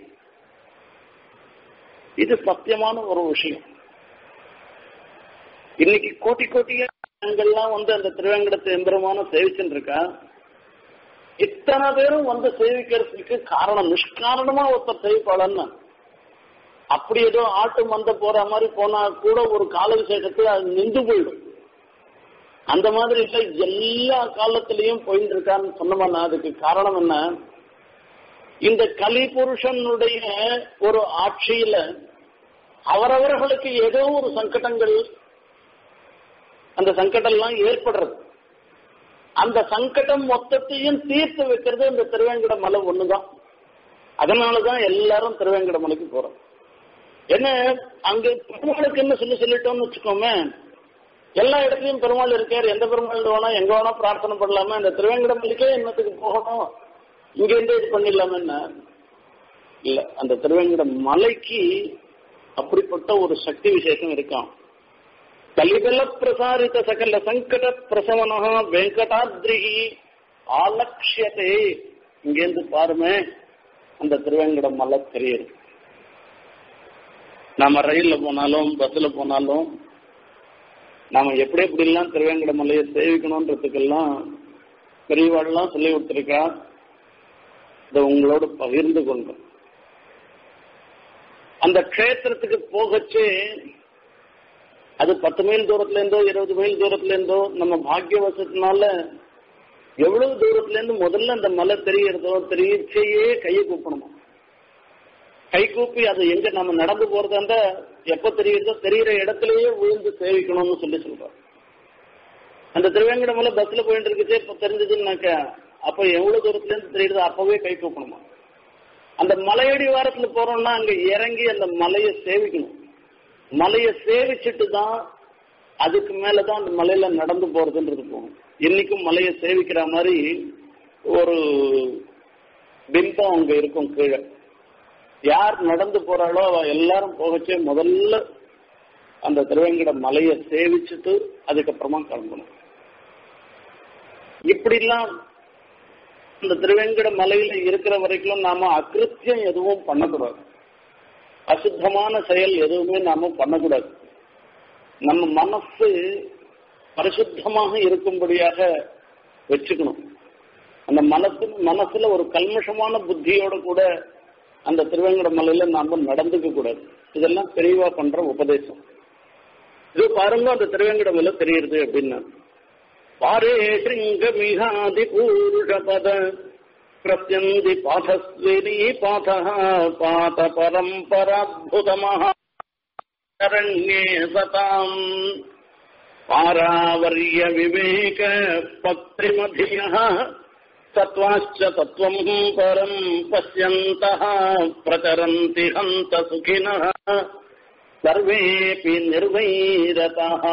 S1: இது சத்தியமான ஒரு விஷயம் இன்னைக்கு கோட்டி கோட்டியா அங்கெல்லாம் வந்து அந்த திருவேங்கடத்தை எந்திரமான சேவிச்சுட்டு இருக்கா இத்தனை பேரும் வந்து சேவிக்கிறதுக்கு காரணம் நிஷ்காரணமா ஒருத்தர் சேவிப்பாளன்னு அப்படி ஏதோ ஆட்டு மந்த போற மாதிரி போனா கூட ஒரு கால விசேஷத்துல அது நின்று போயிடும் அந்த மாதிரி இல்ல எல்லா காலத்திலையும் போயிட்டு இருக்கான்னு சொன்னோம்னா அதுக்கு காரணம் என்ன இந்த கலி புருஷனுடைய ஒரு ஆட்சியில அவரவர்களுக்கு ஏதோ ஒரு சங்கடங்கள் அந்த சங்கடம்லாம் ஏற்படுறது அந்த சங்கடம் மொத்தத்தையும் தீர்த்து வைக்கிறது இந்த திருவேங்கட மலை ஒண்ணுதான் அதனாலதான் எல்லாரும் திருவேங்கட மலைக்கு போறோம் என்ன அங்க பெருமாளுக்கு என்ன சொல்லி சொல்லிட்டோம்னு வச்சுக்கோமே எல்லா இடத்துலயும் பெருமாள் இருக்காரு எந்த பெருமாள் வேணா எங்க வேணா பிரார்த்தனை பண்ணலாமா இந்த திருவேங்கட மலைக்கே என்னத்துக்கு போகணும் இங்க இருந்து இது பண்ணிடலாமா என்ன இல்ல அந்த திருவேங்கட மலைக்கு அப்படிப்பட்ட ஒரு சக்தி விசேஷம் இருக்கான் கலிபல பிரசாரித சகல சங்கட பிரசவனா வெங்கடாத்ரிகி ஆலக்ஷியதே இங்கேருந்து பாருமே அந்த திருவேங்கட மலை தெரியுது நாம ரயில்ல போனாலும் பஸ்ல போனாலும் நாம எப்படி எப்படி எல்லாம் திருவேங்கட மலையை சேவிக்கணும்ன்றதுக்கெல்லாம் பெரியவாள்லாம் சொல்லி கொடுத்துருக்கா இதை உங்களோட பகிர்ந்து கொண்டோம் அந்த க்ஷேத்திரத்துக்கு போகச்சே அது பத்து மைல் தூரத்துல இருந்தோ இருபது மைல் தூரத்துல இருந்தோ நம்ம பாக்கியவசத்தினால எவ்வளவு தூரத்துல இருந்து முதல்ல அந்த மலை தெரியறதோ தெரியச்சேயே கையை கூப்பணுமா கை கூப்பி அது எங்க நம்ம நடந்து போறதா இருந்தா எப்ப தெரியுதோ தெரியிற இடத்துலயே விழுந்து சேவிக்கணும்னு சொல்லி சொல்றோம் அந்த திருவேங்கட மலை பஸ்ல போயிட்டு இருக்குச்சே இப்ப தெரிஞ்சதுன்னாக்க அப்ப எவ்வளவு தூரத்துல இருந்து தெரியுதோ அப்பவே கை கூப்பணுமா அந்த மலையடி வாரத்துல போறோம்னா அங்க இறங்கி அந்த மலையை சேவிக்கணும் மலையை சேவிச்சுட்டு தான் அதுக்கு மேலதான் அந்த மலையில நடந்து போறதுன்றது போகும் இன்னைக்கும் மலையை சேவிக்கிற மாதிரி ஒரு பிம்பம் அங்க இருக்கும் கீழே யார் நடந்து போறாளோ அவ எல்லாரும் போகச்சே முதல்ல அந்த திருவேங்கட மலையை சேவிச்சுட்டு அதுக்கப்புறமா கிளம்பணும் இப்படிலாம் இந்த திருவேங்கட மலையில இருக்கிற வரைக்கும் நாம அகிருத்தியம் எதுவும் பண்ணக்கூடாது அசுத்தமான செயல் எதுவுமே நாம பண்ணக்கூடாது நம்ம மனசு பரிசுத்தமாக இருக்கும்படியாக வச்சுக்கணும் அந்த மனசு மனசுல ஒரு கல்மஷமான புத்தியோட கூட அந்த திருவேங்கட மலையில நாம நடந்துக்க கூடாது இதெல்லாம் தெளிவா பண்ற உபதேசம் இது பாருங்க அந்த திருவேங்கட மலை தெரியுது அப்படின்னா பாரே சிங்க மிகாதி பூருஷபத பிரத்யந்தி பாதஸ்வினி பாத பாத பரம்பராத்புதமஹாரண்யே சதாம் பாராவர்ய விவேக பக்திமதியः சத்வாश्च தத்துவம் பரம் பசியந்தः பிரச்சரந்தி ஹந்த சுகினः சர்வேபி நிர்வைரதः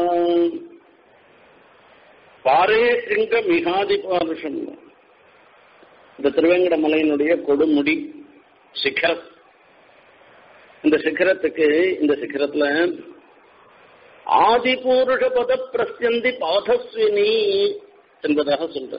S1: பாரே சிங்க மிகாதி பாருஷம் இந்த திருவேங்கட மலையினுடைய கொடுமுடி சிகரம் இந்த சிகரத்துக்கு இந்த சிகரத்துல ஆதிபூருஷ பத பிரஸ்யந்தி பாதஸ்வினி என்பதாக சொல்ற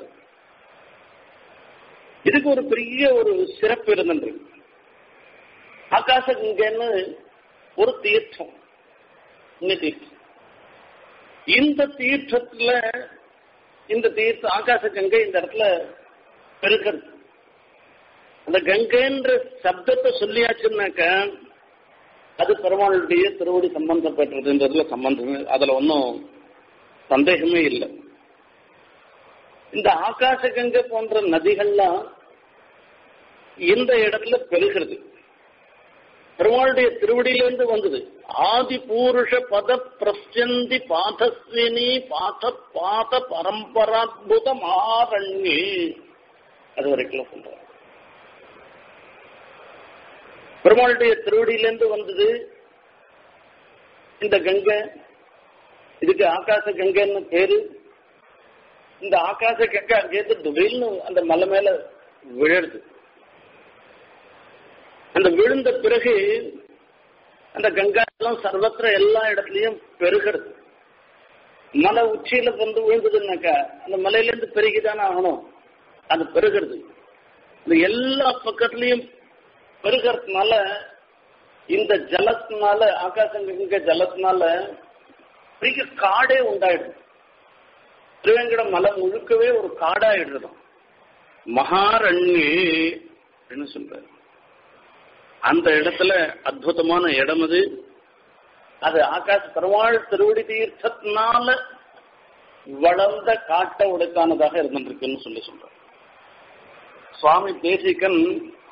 S1: இதுக்கு ஒரு பெரிய ஒரு சிறப்பு இருந்தது ஆகாச கங்கைன்னு ஒரு தீர்த்தம் இந்த தீர்த்தம் இந்த தீர்த்தத்துல இந்த தீர்த்த ஆகாச கங்கை இந்த இடத்துல பெருக்கிறது அந்த கங்கைன்ற சப்தத்தை சொல்லியாச்சுன்னாக்க அது பெருமாளுடைய திருவடி சம்பந்தப்பட்டதுன்றதுல சம்பந்தம் அதுல ஒன்றும் சந்தேகமே இல்லை இந்த ஆகாச கங்கை போன்ற நதிகள்லாம் இந்த இடத்துல பெருகிறது பெருமாளுடைய திருவடியிலிருந்து வந்தது ஆதி பூருஷ பத பிரஸ்யந்தி பாதஸ்வினி பாத பாத பரம்பராத்புத மாரண்யே அது வரைக்கும் சொல்ற பெருமாளுடைய திருவடியிலிருந்து வந்தது இந்த கங்கை இதுக்கு ஆகாச கங்கைன்னு பேரு இந்த ஆகாச கங்கை அங்கேருந்து துவைல்னு அந்த மலை மேல விழுது அந்த விழுந்த பிறகு அந்த கங்கா எல்லாம் சர்வத்திர எல்லா இடத்துலயும் பெருகிறது மலை உச்சியில வந்து விழுந்ததுன்னாக்கா அந்த மலையிலேருந்து பெருகிதானே ஆகணும் அது பெருகிறது இந்த எல்லா பக்கத்துலயும் பெருகிறதுனால இந்த ஜலத்தினால ஆகாசங்க ஜலத்தினால பெரிய காடே உண்டாயிடுது திருவேங்கட மலை முழுக்கவே ஒரு காடாயிடுறதும் மகாரண்யே அப்படின்னு சொல்றாரு அந்த இடத்துல அற்புதமான இடம் அது அது ஆகாச பெருமாள் திருவடி தீர்த்தத்தினால வளர்ந்த காட்ட உடைத்தானதாக இருந்திருக்குன்னு சொல்லி சொல்றார் சுவாமி தேசிகன்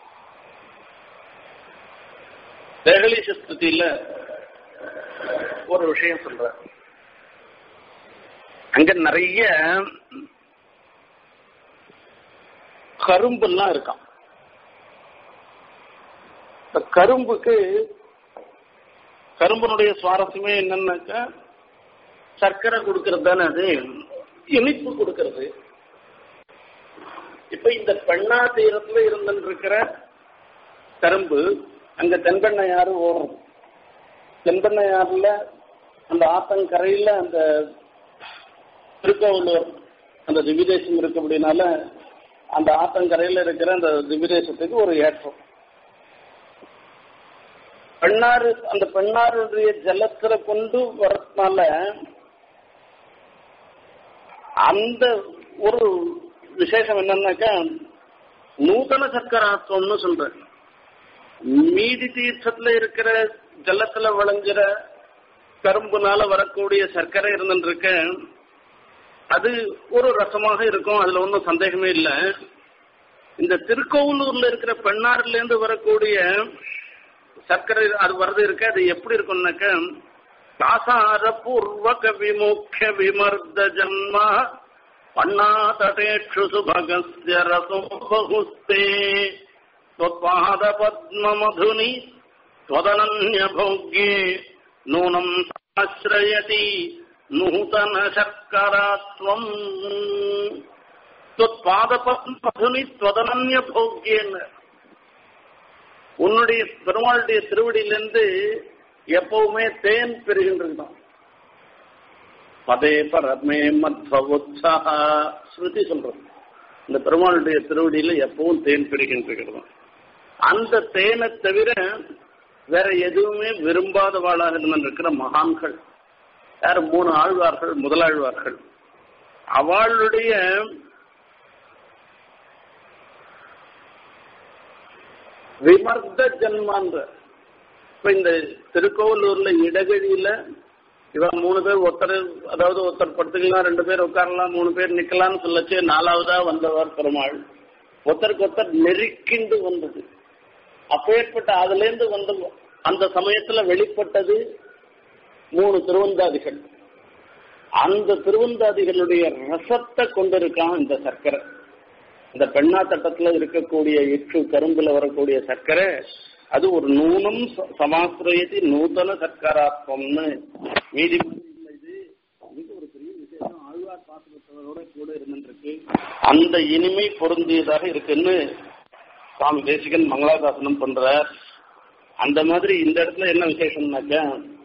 S1: தேகலி சஸ்தியில ஒரு விஷயம் சொல்ற அங்க நிறைய கரும்பெல்லாம் இருக்கான் இந்த கரும்புக்கு கரும்புனுடைய சுவாரஸ்யமே என்னன்னாக்கா சர்க்கரை கொடுக்கறது தானே அது இனிப்பு கொடுக்கறது இப்ப இந்த பெண்ணா தீரத்துல இருந்துட்டு இருக்கிற கரும்பு அங்க தென்பெண்ணையாறு ஓடும் தென்பெண்ணையாறுல அந்த ஆத்தங்கரையில அந்த திருக்கோவிலூர் அந்த திவிதேசம் இருக்கு அப்படின்னால அந்த ஆத்தங்கரையில இருக்கிற அந்த திவிதேசத்துக்கு ஒரு ஏற்றம் பெண்ணாறு அந்த பெண்ணாருடைய ஜலத்துல கொண்டு வரதுனால அந்த ஒரு விசேஷம் என்னன்னாக்கா நூதன சர்க்கராத்துவம்னு சொல்றேன் மீதி தீர்த்தத்துல இருக்கிற ஜலத்துல விளைஞ்சிற கரும்புனால வரக்கூடிய சர்க்கரை இருந்துருக்க அது ஒரு ரசமாக இருக்கும் அதுல ஒன்றும் சந்தேகமே இல்லை இந்த திருக்கோவலூர்ல இருக்கிற பெண்ணாறுல இருந்து வரக்கூடிய சர்க்கரை அது வரது இருக்கு அது எப்படி இருக்கும்னாக்க காசார பூர்வக விமுக்கிய விமர்த ஜன்மா பண்ணாதடேஷு சுபகஸ்ய ரசோ பகுஸ்தே त्वत्पाद पद्ममधुनि त्वदनन्यभोग्ये नूनम् आश्रयति नूतन शर्करात्वम् त्वत्पाद पद्मधुनि त्वदनन्ய भोग्யன்னு உன்னுடைய பெருமாளுடைய திருவடியிலிருந்து எப்பவுமே தேன் பெறுகின்றதுதான் பதே பரமே மத்வ உற்சாக ஸ்ருதி சொல்றது இந்த பெருமாளுடைய திருவடியில எப்பவும் தேன் பெறுகின்றது அந்த தேனை தவிர வேற எதுவுமே விரும்பாதவாளாக இருந்திருக்கிற மகான்கள் யார் மூணு ஆழ்வார்கள் முதலாழ்வார்கள் அவளுடைய விமர்த ஜன்மான்ற இப்ப இந்த திருக்கோவலூர்ல இடகழியில இவன் மூணு பேர் ஒருத்தர் அதாவது ஒருத்தர் படுத்துக்கலாம் ரெண்டு பேர் உட்காரலாம் மூணு பேர் நிக்கலாம்னு சொல்லச்சு நாலாவதா வந்தவர் பெருமாள் ஒருத்தருக்கு ஒருத்தர் நெருக்கிண்டு வந்தது அப்பேற்பட்ட அதுல இருந்து வந்த அந்த சமயத்துல வெளிப்பட்டது மூணு திருவந்தாதிகள் அந்த திருவந்தாதிகளுடைய ரசத்தை கொண்டிருக்கான் இந்த சர்க்கரை இந்த பெண்ணா தட்டத்துல இருக்கக்கூடிய இற்று கரும்புல வரக்கூடிய சர்க்கரை அது ஒரு நூனம் சமாசிரயத்தி நூதன சர்க்கராத்வம்னு மீதி இது இது ஒரு பெரிய விசேஷம் ஆழ்வார் பாசுரத்தோட கூட இருந்துருக்கு அந்த இனிமை பொருந்தியதாக இருக்குன்னு சுவாமி தேசிகன் மங்களாதாசனம் பண்றார் அந்த மாதிரி இந்த இடத்துல என்ன விசேஷம்னாக்கா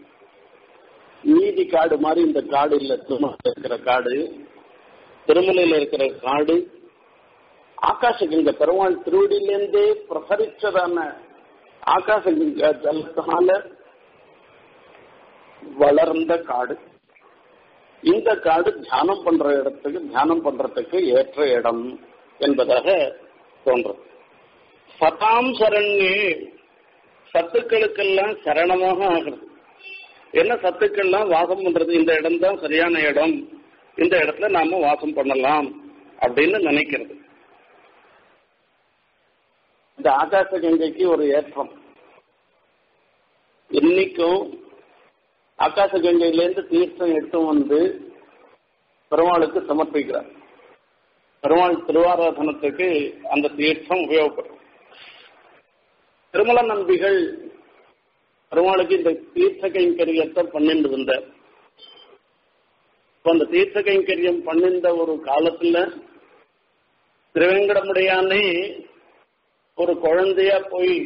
S1: மீதி காடு மாதிரி இந்த காடு இல்ல திருமலையில் இருக்கிற காடு திருமலையில இருக்கிற காடு ஆகாசகங்க பெருமாள் திருவடியிலேருந்தே பிரசரிச்சதான ஆகாசகங்க ஜலத்தினால வளர்ந்த காடு இந்த காடு தியானம் பண்ற இடத்துக்கு தியானம் பண்றதுக்கு ஏற்ற இடம் என்பதாக தோன்றும் சதாம் சரண்யே சத்துக்களுக்கெல்லாம் சரணமாக ஆகிறது என்ன சத்துக்கள்லாம் வாசம் பண்றது இந்த இடம் தான் சரியான இடம் இந்த இடத்துல நாம வாசம் பண்ணலாம் அப்படின்னு நினைக்கிறது இந்த ஆகாச கங்கைக்கு ஒரு ஏற்றம் இன்னைக்கும் ஆகாச கங்கையிலேருந்து தீர்த்தம் எடுத்து வந்து பெருமாளுக்கு சமர்ப்பிக்கிறார் பெருமாள் திருவாராதனத்துக்கு அந்த தீர்த்தம் உபயோகப்படும் திருமல நம்பிகள் பெருமாளுக்கு இந்த தீர்த்த கைங்கரியத்தை பண்ணிட்டு வந்தார் இப்போ அந்த தீர்த்த கைங்கரியம் பண்ணிந்த ஒரு காலத்துல திருவேங்கடமுடையானே ஒரு குழந்தையா போய்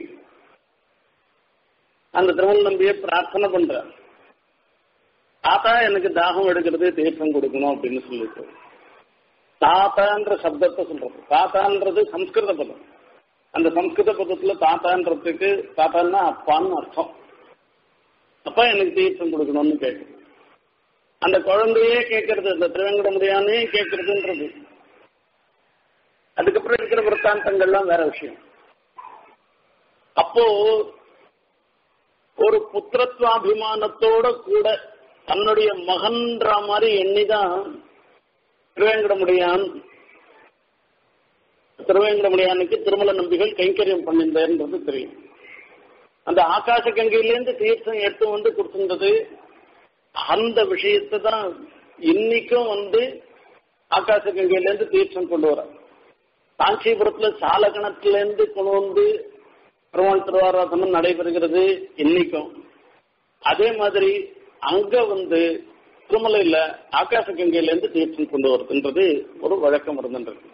S1: அந்த திருவள் நம்பிய பிரார்த்தனை பண்ற தாத்தா எனக்கு தாகம் எடுக்கிறது தீர்த்தம் கொடுக்கணும் அப்படின்னு சொல்லிட்டு தாத்தான்ற சப்தத்தை சொல்றது தாத்தான்றது சம்ஸ்கிருத பதம் அந்த சம்ஸ்கிருத பதத்துல தாத்தான்றதுக்கு தாத்தான்னா அப்பான்னு அர்த்தம் அப்பா எனக்கு தீர்த்தம் கொடுக்கணும்னு கேட்குது அந்த குழந்தையே கேட்கறது அந்த திருவேங்கடமுடியானே கேட்கறதுன்றது அதுக்கப்புறம் இருக்கிற விற்த்தாந்தங்கள்லாம் வேற விஷயம் அப்போ ஒரு புத்திரத்வாபிமானத்தோட கூட தன்னுடைய மகன்ற மாதிரி எண்ணிதான் திருவேங்கடமுடியான் திருவேங்கடமுடியானுக்கு திருமல நம்பிகள் கைங்கரியம் பண்ணிருந்தது தெரியும் அந்த ஆகாச கங்கையிலேருந்து தீர்த்தம் எடுத்து வந்து கொடுத்திருந்தது அந்த விஷயத்தை தான் இன்னைக்கும் வந்து ஆகாச கங்கையிலேருந்து தீர்த்தம் கொண்டு வர காஞ்சிபுரத்துல சாலகணத்துல இருந்து கொண்டு வந்து பெருமாள் திருவாராதனம் நடைபெறுகிறது இன்னைக்கும் அதே மாதிரி அங்க வந்து திருமலையில ஆகாச கங்கையில இருந்து தீர்த்தம் கொண்டு வருதுன்றது ஒரு வழக்கம் இருந்துருக்கு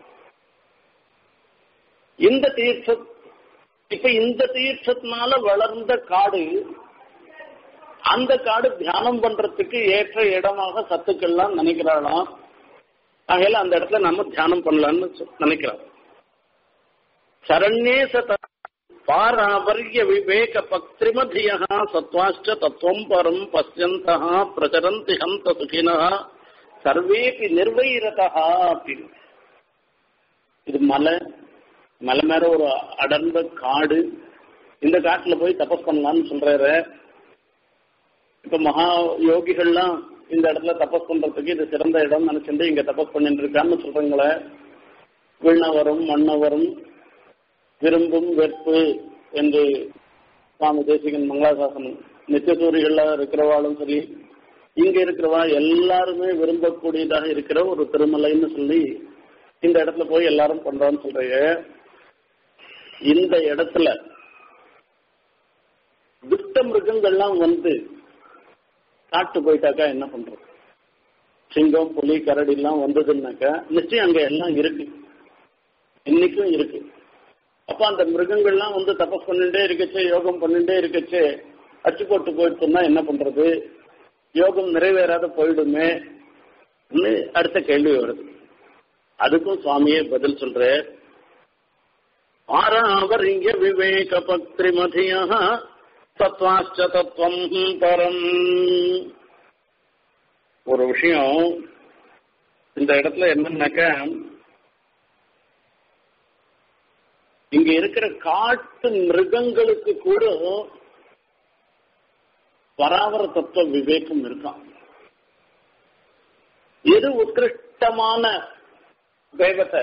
S1: இந்த தீர்த்த இப்ப இந்த தீர்த்தத்தினால வளர்ந்த காடு அந்த காடு தியானம் பண்றதுக்கு ஏற்ற இடமாக சத்துக்கள்லாம் நினைக்கிறாளாம் ஆகையில அந்த இடத்துல நம்ம தியானம் பண்ணலாம்னு நினைக்கிறோம் சரண்யே சத பாராபர்ய விவேக பக்திரிமதிய சத்வாச்ச தத்துவம் பரம் பசியந்த பிரச்சரந்தி ஹந்த சுகின சர்வேபி நிர்வைரதா அப்படின்னு இது மலை மலை மேல ஒரு அடர்ந்த காடு இந்த காட்டுல போய் தபஸ் பண்ணலாம்னு சொல்றாரு இப்ப மகா யோகிகள்லாம் இந்த இடத்துல தபஸ் பண்றதுக்கு இது சிறந்த இடம் நினைச்சிட்டு இங்க தபஸ் பண்ணிட்டு இருக்கான்னு சொல்றீங்களே விண்ணவரும் மன்னவரும் விரும்பும் வெறுப்பு என்று சுவாமி தேசிகன் மங்களாசாசனம் நித்தியசூரிகள்ல இருக்கிறவாளும் சரி இங்க இருக்கிறவா எல்லாருமே விரும்பக்கூடியதாக இருக்கிற ஒரு திருமலைன்னு சொல்லி இந்த இடத்துல போய் எல்லாரும் பண்றோம்னு சொல்றீங்க இந்த இடத்துல துஷ்ட மிருகங்கள்லாம் வந்து காட்டு போயிட்டாக்கா என்ன பண்றது சிங்கம் புலி கரடி எல்லாம் வந்ததுன்னாக்கா நிச்சயம் அங்க எல்லாம் இருக்கு இன்னைக்கும் இருக்கு அப்ப அந்த மிருகங்கள்லாம் வந்து தபஸ் பண்ணிட்டே இருக்கச்சு யோகம் பண்ணிட்டே இருக்கச்சு அச்சு போட்டு போயிடுச்சுன்னா என்ன பண்றது யோகம் நிறைவேறாத போயிடுமே அடுத்த கேள்வி வருது அதுக்கும் சுவாமியே பதில் சொல்ற ஆறாவரிய விவேக பக்திரிமதியா தத்வாச்ச தத்துவம் பரம் ஒரு விஷயம் இந்த இடத்துல என்னன்னாக்க இங்க இருக்கிற காட்டு மிருகங்களுக்கு கூட பராவர தத்துவ விவேகம் இருக்கான் எது உத்கிருஷ்டமான தெய்வத்தை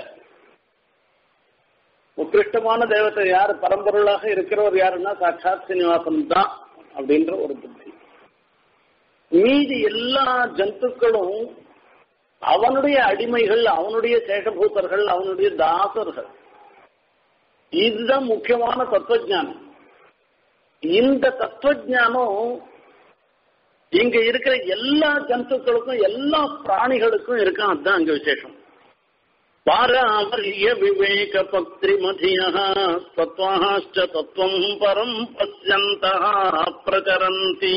S1: உத்கிருஷ்டமான தெய்வத்தை யார் பரம்பொருளாக இருக்கிறவர் யாருன்னா சாட்சாத் சீனிவாசன் தான் அப்படின்ற ஒரு புத்தி மீதி எல்லா ஜந்துக்களும் அவனுடைய அடிமைகள் அவனுடைய சேஷபூத்தர்கள் அவனுடைய தாசர்கள் இதுதான் முக்கியமான தத்துவஜானம் இந்த தத்துவஜானம் இங்க இருக்கிற எல்லா ஜந்துக்களுக்கும் எல்லா பிராணிகளுக்கும் இருக்கான் அதுதான் அங்க விசேஷம் பாராமரிய விவேக பக்திரிமதிய தத்வாச்ச தத்துவம் பரம் பசியந்த பிரச்சரந்தி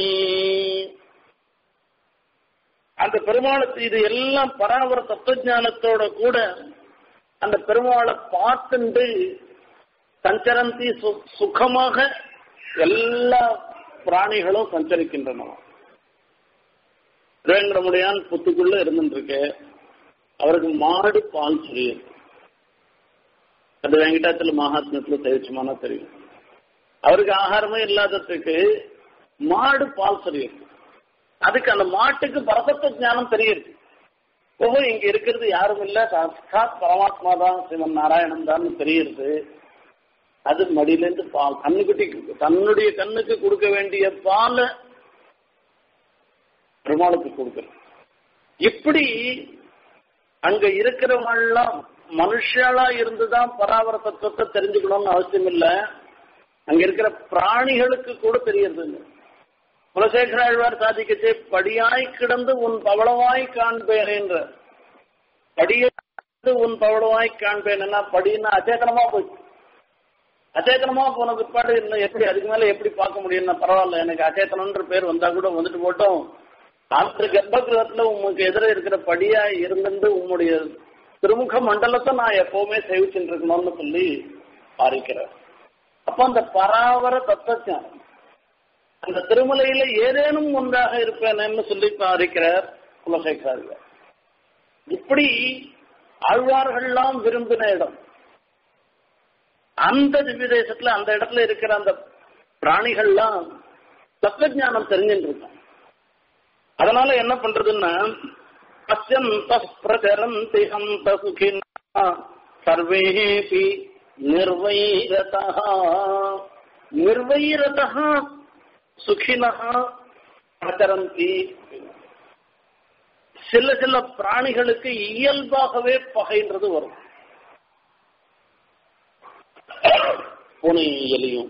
S1: அந்த பெருமாளுக்கு இது எல்லாம் பராமர தத்துவஜானத்தோட கூட அந்த பெருமாளை பார்த்துண்டு சஞ்சரந்தி சுகமாக எல்லா பிராணிகளும் சஞ்சரிக்கின்றன திருவேங்கடமுடையான் புத்துக்குள்ள இருந்துருக்கு அவருக்கு மாடு பால் சொல்லியது அது வெங்கடாச்சல மகாத்மத்துல தெரிவிச்சுமானா தெரியும் அவருக்கு ஆகாரமே இல்லாததுக்கு மாடு பால் சொல்லியது அதுக்கு அந்த மாட்டுக்கு பரசத்த ஞானம் தெரியுது ஓஹோ இங்க இருக்கிறது யாரும் இல்ல சாட்சாத் பரமாத்மா தான் சிவன் நாராயணன் தான் தெரியுது அது மடியிலேருந்து பால் கண்ணுக்குட்டி தன்னுடைய கண்ணுக்கு கொடுக்க வேண்டிய பாலை பெருமாளுக்கு கொடுக்கணும் இப்படி அங்க இருக்கிறவங்கெல்லாம் மனுஷாலா இருந்துதான் பராவர தத்துவத்தை தெரிஞ்சுக்கணும்னு அவசியம் இல்ல அங்க இருக்கிற பிராணிகளுக்கு கூட தெரியறது குலசேகராழ்வார் சாதிக்கச்சே படியாய் கிடந்து உன் பவளவாய் காண்பேன் என்ற படியாய் உன் பவளவாய் காண்பேன் படின்னா அச்சேதனமா போச்சு அச்சேதனமா போன பிற்பாடு இன்னும் எப்படி அதுக்கு மேல எப்படி பார்க்க முடியும்னா பரவாயில்ல எனக்கு அச்சேதனன்ற பேர் வந்தா கூட வந்துட்டு போட்டோம் அந்த கர்ப்பகிரகத்துல உங்களுக்கு எதிர இருக்கிற படியா இருந்துட்டு உங்களுடைய திருமுக மண்டலத்தை நான் எப்பவுமே சேவிச்சுட்டு இருக்கணும்னு சொல்லி பாரிக்கிறேன் அப்ப அந்த பராவர தத்துவம் அந்த திருமலையில ஏதேனும் ஒன்றாக இருப்பேன்னு சொல்லி பாரிக்கிறார் குலசேகரார் இப்படி ஆழ்வார்கள்லாம் விரும்பின இடம் அந்த திவ்ய தேசத்துல அந்த இடத்துல இருக்கிற அந்த பிராணிகள்லாம் தத்துவஞானம் தெரிஞ்சுட்டு இருக்கான் அதனால என்ன பண்றதுன்னா அத்தியந்த பிரச்சரந்தி ஹந்த சுகினா சர்வேபி நிர்வைரதா நிர்வைரதா சுகினா பிரச்சரந்தி சில சில பிராணிகளுக்கு இயல்பாகவே பகைன்றது வரும் பூனை எலியும்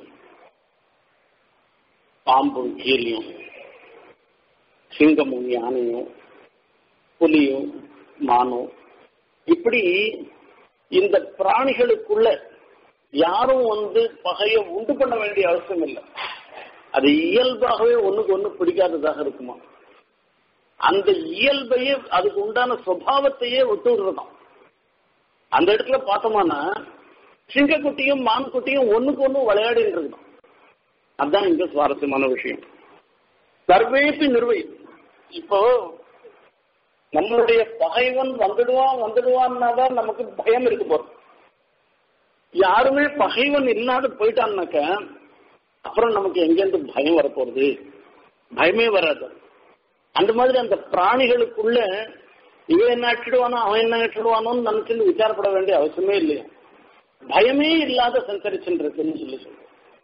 S1: பாம்பும் கீரியும் சிங்கமும் யானையும் புலியும் மானும் இப்படி இந்த பிராணிகளுக்குள்ள யாரும் வந்து பகையை உண்டு பண்ண வேண்டிய அவசியம் இல்லை அது இயல்பாகவே ஒண்ணுக்கு ஒண்ணு பிடிக்காததாக இருக்குமா அந்த இயல்பையே அதுக்கு உண்டான சுவாவத்தையே விட்டு விடுறதாம் அந்த இடத்துல பார்த்தோம்னா சிங்கக்குட்டியும் மான்குட்டியும் ஒண்ணுக்கு ஒண்ணு விளையாடிட்டு இருக்கணும் அதுதான் இங்க சுவாரஸ்யமான விஷயம் சர்வேப்பி நிர்வை இப்போ நம்மளுடைய பகைவன் வந்துடுவான் வந்துடுவான்னா தான் நமக்கு பயம் இருக்கு போறது யாருமே பகைவன் இல்லாத போயிட்டான்னாக்க அப்புறம் நமக்கு எங்கேருந்து பயம் வரப்போறது பயமே வராது அந்த மாதிரி அந்த பிராணிகளுக்குள்ள இவன் என்ன அட்டிடுவானோ அவன் என்ன அட்டிடுவானோன்னு நினைச்சுட்டு விசாரப்பட வேண்டிய அவசியமே இல்லையா பயமே இல்லாத சஞ்சரிச்சுன்னு இருக்குன்னு சொல்லி சொல்றேன்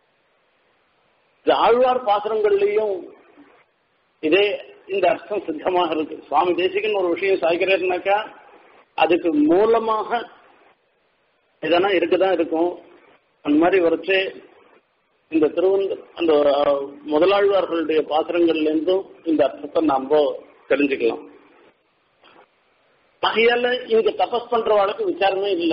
S1: ஆழ்வார் பாசுரங்கள்லயும் இதே இந்த அர்த்தம் சித்தமாக இருக்கு சுவாமி தேசிகன் ஒரு விஷயம் சாய்க்கிறாருனாக்கா அதுக்கு மூலமாக இதெல்லாம் இருக்குதான் இருக்கும் அந்த மாதிரி வரைச்சு இந்த திருவந்த அந்த முதலாழ்வார்களுடைய பாத்திரங்கள்ல இருந்தும் இந்த அர்த்தத்தை நாம தெரிஞ்சுக்கலாம் ஆகையால இங்க தபஸ் பண்றவாளுக்கு விசாரமே இல்லை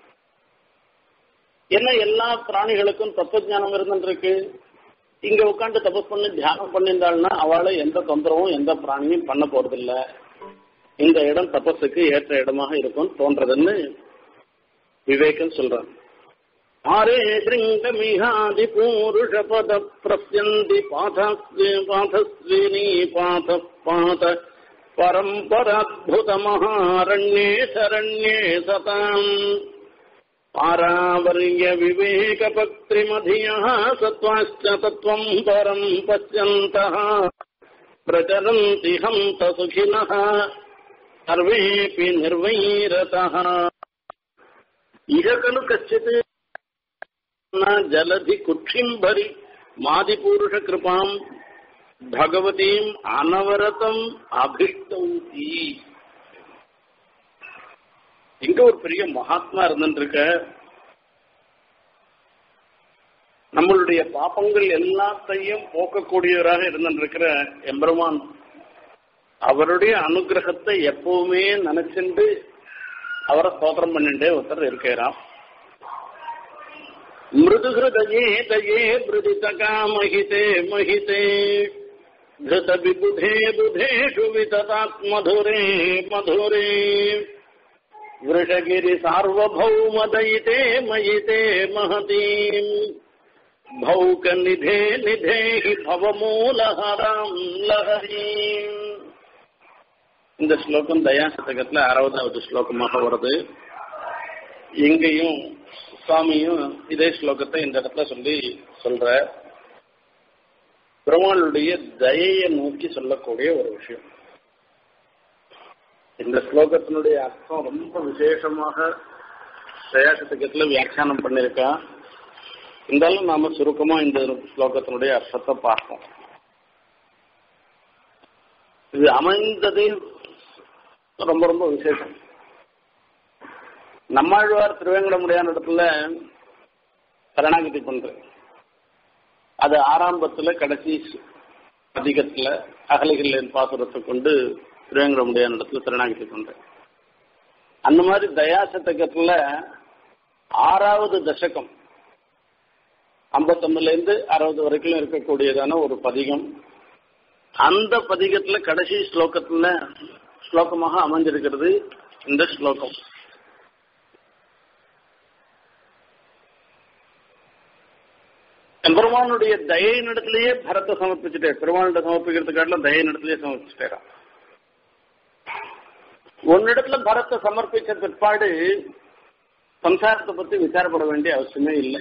S1: ஏன்னா எல்லா பிராணிகளுக்கும் தத்துவஜானம் இருந்துருக்கு இங்க உட்காந்து தபஸ் பண்ணி தியானம் பண்ணியிருந்தாள்னா அவளை எந்த தொந்தரவும் எந்த பிராணியும் பண்ண போறதில்ல இந்த இடம் தபஸுக்கு ஏற்ற இடமாக இருக்கும் தோன்றதுன்னு விவேகம் சொல்றான் ஆரே சிருங்கமிஹாதி பூருஷ பத பிரத்யந்தி பாதஸ்வினி பாத பாத பரம்பராத்புத மகாரண்யே சரண்யே சதாம் पारावर्य विवेकपक्त्रिमधियः सत्त्वाश्च तत्त्वम् परम् पश्यन्तः प्रचरन्ति हन्त सुखिनः सर्वेऽपि निर्वैरतः इह खलु कश्चित् न जलधि कुक्षिम्भरि मादिपूरुषकृपाम् भगवतीम् अनवरतम् अभिष्टौति இங்க ஒரு பெரிய மகாத்மா இருந்துருக்க நம்மளுடைய பாப்பங்கள் எல்லாத்தையும் போக்கக்கூடியவராக இருந்துருக்கிற எம்பெருமான் அவருடைய அனுகிரகத்தை எப்பவுமே நினைச்சுட்டு அவரை ஸ்தோத்திரம் பண்ணிட்டே ஒருத்தர் இருக்கிறான் மிருதுஹதயே தயே மிருதிதகா மகிதே மகிதே धृत विबुधे बुधेषु विततात् मधुरे मधुरे वृषगिरि सार्वभौमदयिते मयिते महतीम् भौकनिधे निधे हि भवमूलहराम् लहरीम् இந்த ஸ்லோகம் தயா சதகத்துல அறுபதாவது ஸ்லோகமாக வருது இங்கேயும் சுவாமியும் இதே ஸ்லோகத்தை இந்த இடத்துல சொல்லி சொல்ற பெருமாளுடைய தயையை நோக்கி சொல்லக்கூடிய ஒரு விஷயம் இந்த ஸ்லோகத்தினுடைய அர்த்தம் ரொம்ப விசேஷமாக தயாசத்துக்கத்துல வியாக்கியானம் பண்ணியிருக்கா இருந்தாலும் நாம சுருக்கமா இந்த ஸ்லோகத்தினுடைய அர்த்தத்தை பார்ப்போம் இது அமைந்ததே ரொம்ப ரொம்ப விசேஷம் நம்மாழ்வார் திருவேங்கடமுடியான இடத்துல சரணாகதி பண்ற அது ஆரம்பத்துல கடைசி அதிகத்துல அகலிகளின் பாசுரத்தை கொண்டு திருவேங்கடமுடியான இடத்துல சரணாகிட்டு கொண்டேன் அந்த மாதிரி தயா சதகத்துல ஆறாவது தசகம் ஐம்பத்தொன்னுல இருந்து அறுபது வரைக்கும் இருக்கக்கூடியதான ஒரு பதிகம் அந்த பதிகத்துல கடைசி ஸ்லோகத்துல ஸ்லோகமாக அமைஞ்சிருக்கிறது இந்த ஸ்லோகம் பெருமானுடைய தயை இடத்திலேயே பரத்தை சமர்ப்பிச்சுட்டே பெருமானிட சமர்ப்பிக்கிறதுக்காட்டில தயை இடத்திலேயே சமர்ப்பிச்சுட்டேரான் உன்னிடத்துல பரத்தை சமர்ப்பிச்ச பிற்பாடு சம்சாரத்தை பத்தி விசாரப்பட வேண்டிய அவசியமே இல்லை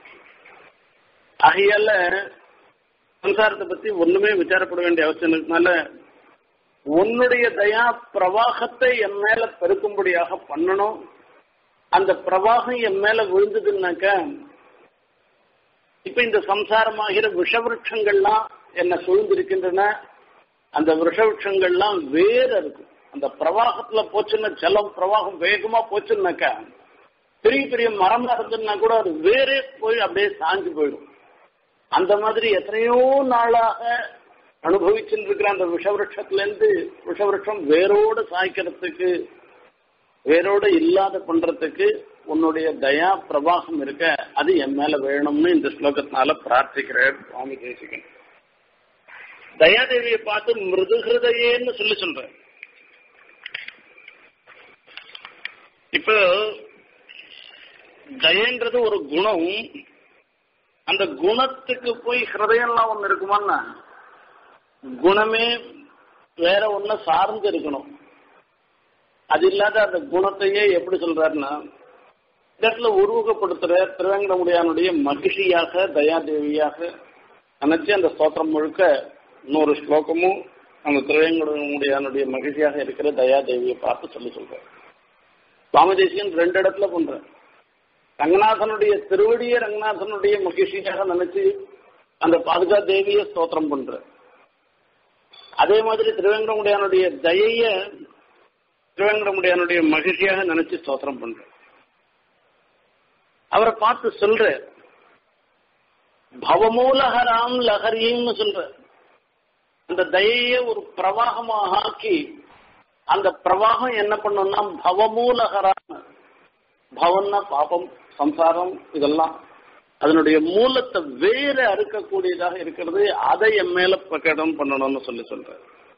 S1: ஆகையால சம்சாரத்தை பத்தி ஒண்ணுமே விசாரப்பட வேண்டிய அவசியம் இருக்கனால உன்னுடைய தயா பிரவாகத்தை என் மேல பெருக்கும்படியாக பண்ணணும் அந்த பிரவாகம் என் மேல விழுந்ததுன்னாக்க இப்ப இந்த சம்சாரமாகிற விஷவிருட்சங்கள்லாம் என்ன சூழ்ந்திருக்கின்றன அந்த விஷவிருட்சங்கள்லாம் வேற இருக்கும் அந்த பிரவாகத்துல போச்சுன்னா ஜலம் பிரவாகம் வேகமா போச்சுன்னாக்கா பெரிய பெரிய மரம் இருந்ததுன்னா கூட அது வேறே போய் அப்படியே சாஞ்சு போயிடும் அந்த மாதிரி எத்தனையோ நாளாக அனுபவிச்சுட்டு இருக்கிற அந்த விஷவருஷத்துல இருந்து விஷவருஷம் வேரோடு சாய்க்கிறதுக்கு வேரோடு இல்லாத பண்றதுக்கு உன்னுடைய தயா பிரவாகம் இருக்க அது என் மேல வேணும்னு இந்த ஸ்லோகத்தினால பிரார்த்திக்கிறேன் சுவாமி தேசிகன் தயாதேவியை பார்த்து மிருதுகிருதையேன்னு சொல்லி சொல்றேன் இப்போ தயன்றது ஒரு குணம் அந்த குணத்துக்கு போய் ஹிருதயம்லாம் ஒண்ணு இருக்குமான்னா குணமே வேற ஒண்ணு சார்ந்து இருக்கணும் அது இல்லாத அந்த குணத்தையே எப்படி சொல்றாருன்னா இடத்துல உருவகப்படுத்துற திருவேங்கடமுடியானுடைய மகிழ்ச்சியாக தயாதேவியாக நினைச்சு அந்த ஸ்தோத்திரம் முழுக்க நூறு ஸ்லோகமும் அந்த திருவேங்கடமுடியானுடைய மகிழ்ச்சியாக இருக்கிற தயாதேவியை பார்த்து சொல்லி சொல்றாரு சுவாமி தேசியன் ரெண்டு இடத்துல பண்ற ரங்கநாதனுடைய திருவடிய ரங்கநாதனுடைய மகிழ்ச்சியாக நினைச்சு அந்த பாதுகா தேவிய ஸ்தோத்திரம் பண்ற அதே மாதிரி திருவேங்கடமுடியானுடைய தயைய திருவேங்கடமுடியானுடைய மகிழ்ச்சியாக நினைச்சு ஸ்தோத்திரம் பண்ற அவரை பார்த்து சொல்ற பவமூலகராம் லஹரின்னு சொல்ற அந்த தயைய ஒரு பிரவாகமாக ஆக்கி அந்த பிரவாகம் என்ன பண்ணும்னா பவமூலகரான பவன்னா பாபம் சம்சாரம் இதெல்லாம் அதனுடைய மூலத்தை வேற அறுக்கக்கூடியதாக இருக்கிறது அதை என் மேல பிரகடம் பண்ணணும்னு சொல்லி சொல்ற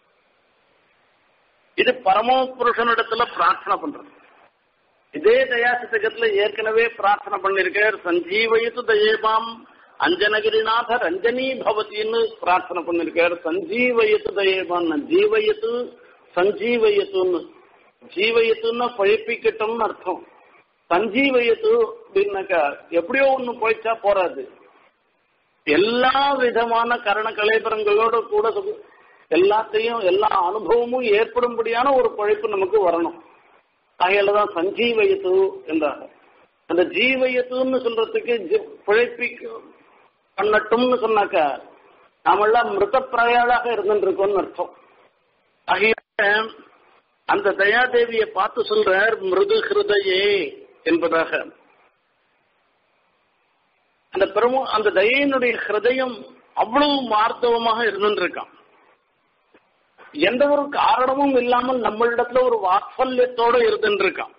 S1: இது பரம புருஷனிடத்துல பிரார்த்தனை பண்றது இதே தயாசித்தகத்துல ஏற்கனவே பிரார்த்தனை பண்ணிருக்கார் சஞ்சீவயத்து தயேபாம் அஞ்சனகிரிநாத ரஞ்சனி பவத்தின்னு பிரார்த்தனை பண்ணிருக்கார் சஞ்சீவயத்து தயேபான் ஜீவயத்து சஞ்சீவயத்துன்னு ஜீவயத்துன்னா பழப்பிக்கட்டும்னு அர்த்தம் சஞ்சீவயத்து அப்படின்னாக்கா எப்படியோ ஒண்ணு போயிச்சா போறாது எல்லா விதமான கரண கலைபரங்களோட கூட எல்லாத்தையும் எல்லா அனுபவமும் ஏற்படும்படியான ஒரு பழைப்பு நமக்கு வரணும் ஆகையில தான் சஞ்சீவயத்து என்றாங்க அந்த ஜீவயத்துன்னு சொல்றதுக்கு பிழைப்பிக்க பண்ணட்டும்னு சொன்னாக்கா நாமெல்லாம் மிருத பிரயாளாக இருந்துட்டு இருக்கோம்னு அர்த்தம் ஆகையால அந்த தயாதேவியை பார்த்து சொல்றார் மிருது ஹிருதயே என்பதாக அந்த பெரும அந்த தயையினுடைய ஹிருதயம் அவ்வளவு மார்த்தவமாக இருந்துருக்கான் எந்த ஒரு காரணமும் இல்லாமல் நம்மளிடத்துல ஒரு வாத்சல்யத்தோட இருந்துருக்கான்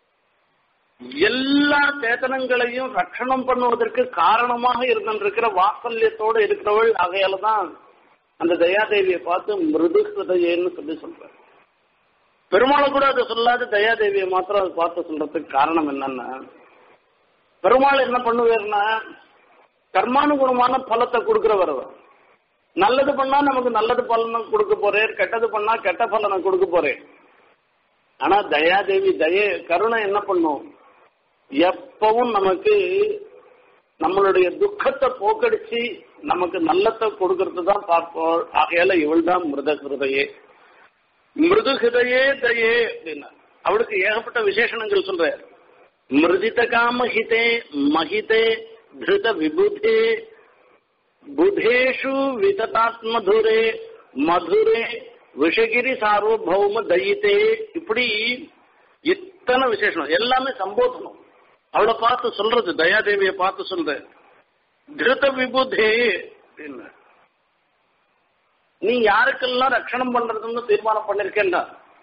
S1: எல்லா சேத்தனங்களையும் ரட்சணம் பண்ணுவதற்கு காரணமாக இருந்திருக்கிற வாத்சல்யத்தோட இருக்கிறவள் ஆகையால தான் அந்த தயாதேவியை பார்த்து மிருது ஹிருதயன்னு சொல்லி சொல்ற பெருமாளை கூட அதை சொல்லாத தயாதேவியை மாத்திரம் அதை பார்த்து சொல்றதுக்கு காரணம் என்னன்னா பெருமாள் என்ன பண்ணுவார்னா கர்மானுகுணமான பலத்தை கொடுக்கிறவர் அவர் நல்லது பண்ணா நமக்கு நல்லது பலனை கொடுக்க போறேன் கெட்டது பண்ணா கெட்ட பலனை கொடுக்க போறேன் ஆனா தயாதேவி தய கருணை என்ன பண்ணும் எப்பவும் நமக்கு நம்மளுடைய துக்கத்தை போக்கடிச்சு நமக்கு நல்லத்தை கொடுக்கறது தான் பார்ப்போம் ஆகையால இவள் தான் மிருத ஹிருதையே மிருது ஹிருதயே தயே அப்படின்னா அவளுக்கு ஏகப்பட்ட விசேஷணங்கள் சொல்ற மிருதித காம ஹிதே மகிதே திருத விபுதே புதேஷு விததாத்மதுரே மதுரே விஷகிரி சார்வபௌம தயித்தே இப்படி இத்தனை விசேஷம் எல்லாமே சம்போதனம் அவளை பார்த்து சொல்றது தயாதேவியை பார்த்து சொல்ற திருத விபுதே அப்படின்னு நீ யாருக்கெல்லாம் ரட்சணம் பண்றதுன்னு தீர்மானம் பண்ணிருக்கேன்னா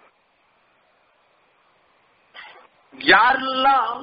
S1: யாரெல்லாம்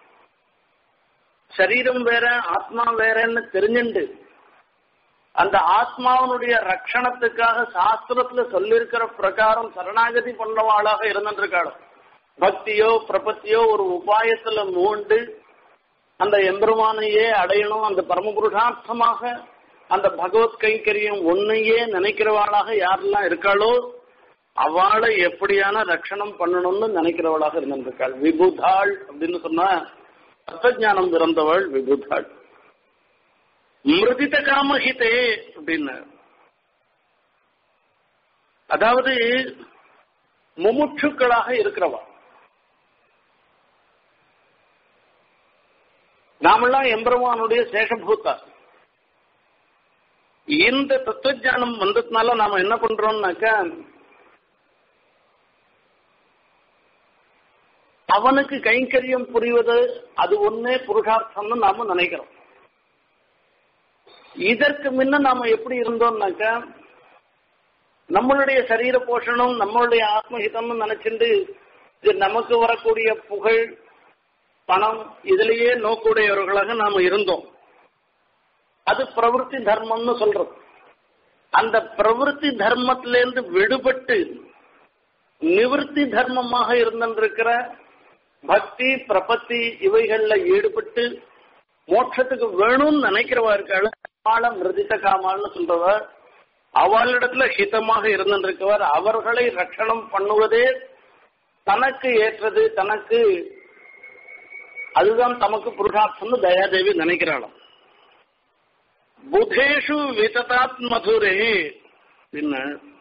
S1: சரீரம் வேற ஆத்மா வேறன்னு தெரிஞ்சுண்டு அந்த ஆத்மாவனுடைய ரட்சணத்துக்காக சாஸ்திரத்துல சொல்லியிருக்கிற பிரகாரம் சரணாகதி பண்ணவாளாக இருந்திருக்காளோ பக்தியோ பிரபத்தியோ ஒரு உபாயத்துல மூண்டு அந்த எம்பெருமானையே அடையணும் அந்த பரமபுருஷார்த்தமாக அந்த பகவத் கைங்கரியம் ஒன்னையே நினைக்கிறவாளாக யாரெல்லாம் இருக்காளோ அவளை எப்படியான ரட்சணம் பண்ணணும்னு நினைக்கிறவளாக இருந்திருக்காள் விபுதாள் அப்படின்னு சொன்னா தத்துவஞானம் பிறந்தவள் விபுதாள் மிருதித காமஹிதே அப்படின்னு அதாவது முமுட்சுக்களாக இருக்கிறவா நாமெல்லாம் எம்பெருமானுடைய சேஷபூத்தா இந்த தத்துவஜானம் வந்ததுனால நாம என்ன பண்றோம்னாக்கா அவனுக்கு கைங்கரியம் புரிவது அது ஒன்னே புருஷார்த்தம்னு நாம நினைக்கிறோம் இதற்கு முன்ன நாம எப்படி இருந்தோம்னாக்கா நம்மளுடைய சரீர போஷணம் நம்மளுடைய ஆத்மஹிதம்னு நினைச்சிட்டு இது நமக்கு வரக்கூடிய புகழ் பணம் இதுலயே நோக்குடையவர்களாக நாம இருந்தோம் அது பிரவருத்தி தர்மம்னு சொல்றோம் அந்த பிரவருத்தி தர்மத்திலேருந்து விடுபட்டு நிவர்த்தி தர்மமாக இருந்திருக்கிற பக்தி பிரபத்தி இவைகள்ல ஈடுபட்டு மோட்சத்துக்கு வேணும்னு நினைக்கிறவா இருக்காள் ஆள மிருதித்த காமான்னு சொல்றவர் அவளிடத்துல ஹிதமாக இருந்திருக்கவர் அவர்களை ரட்சணம் பண்ணுவதே தனக்கு ஏற்றது தனக்கு அதுதான் தமக்கு புருஷார்த்தம்னு தயாதேவி நினைக்கிறாளாம் புதேஷு விததாத் மதுரே பின்ன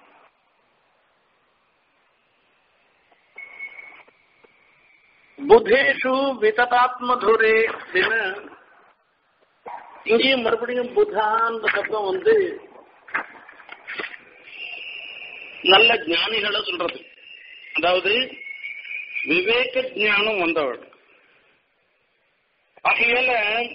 S1: புதேஷு விததாத்மதுரே அப்படின்னு இங்கேயும் மறுபடியும் புதான்ற சப்தம் வந்து நல்ல ஞானிகளை சொல்றது அதாவது விவேக ஞானம் வந்தவள் ஆகையால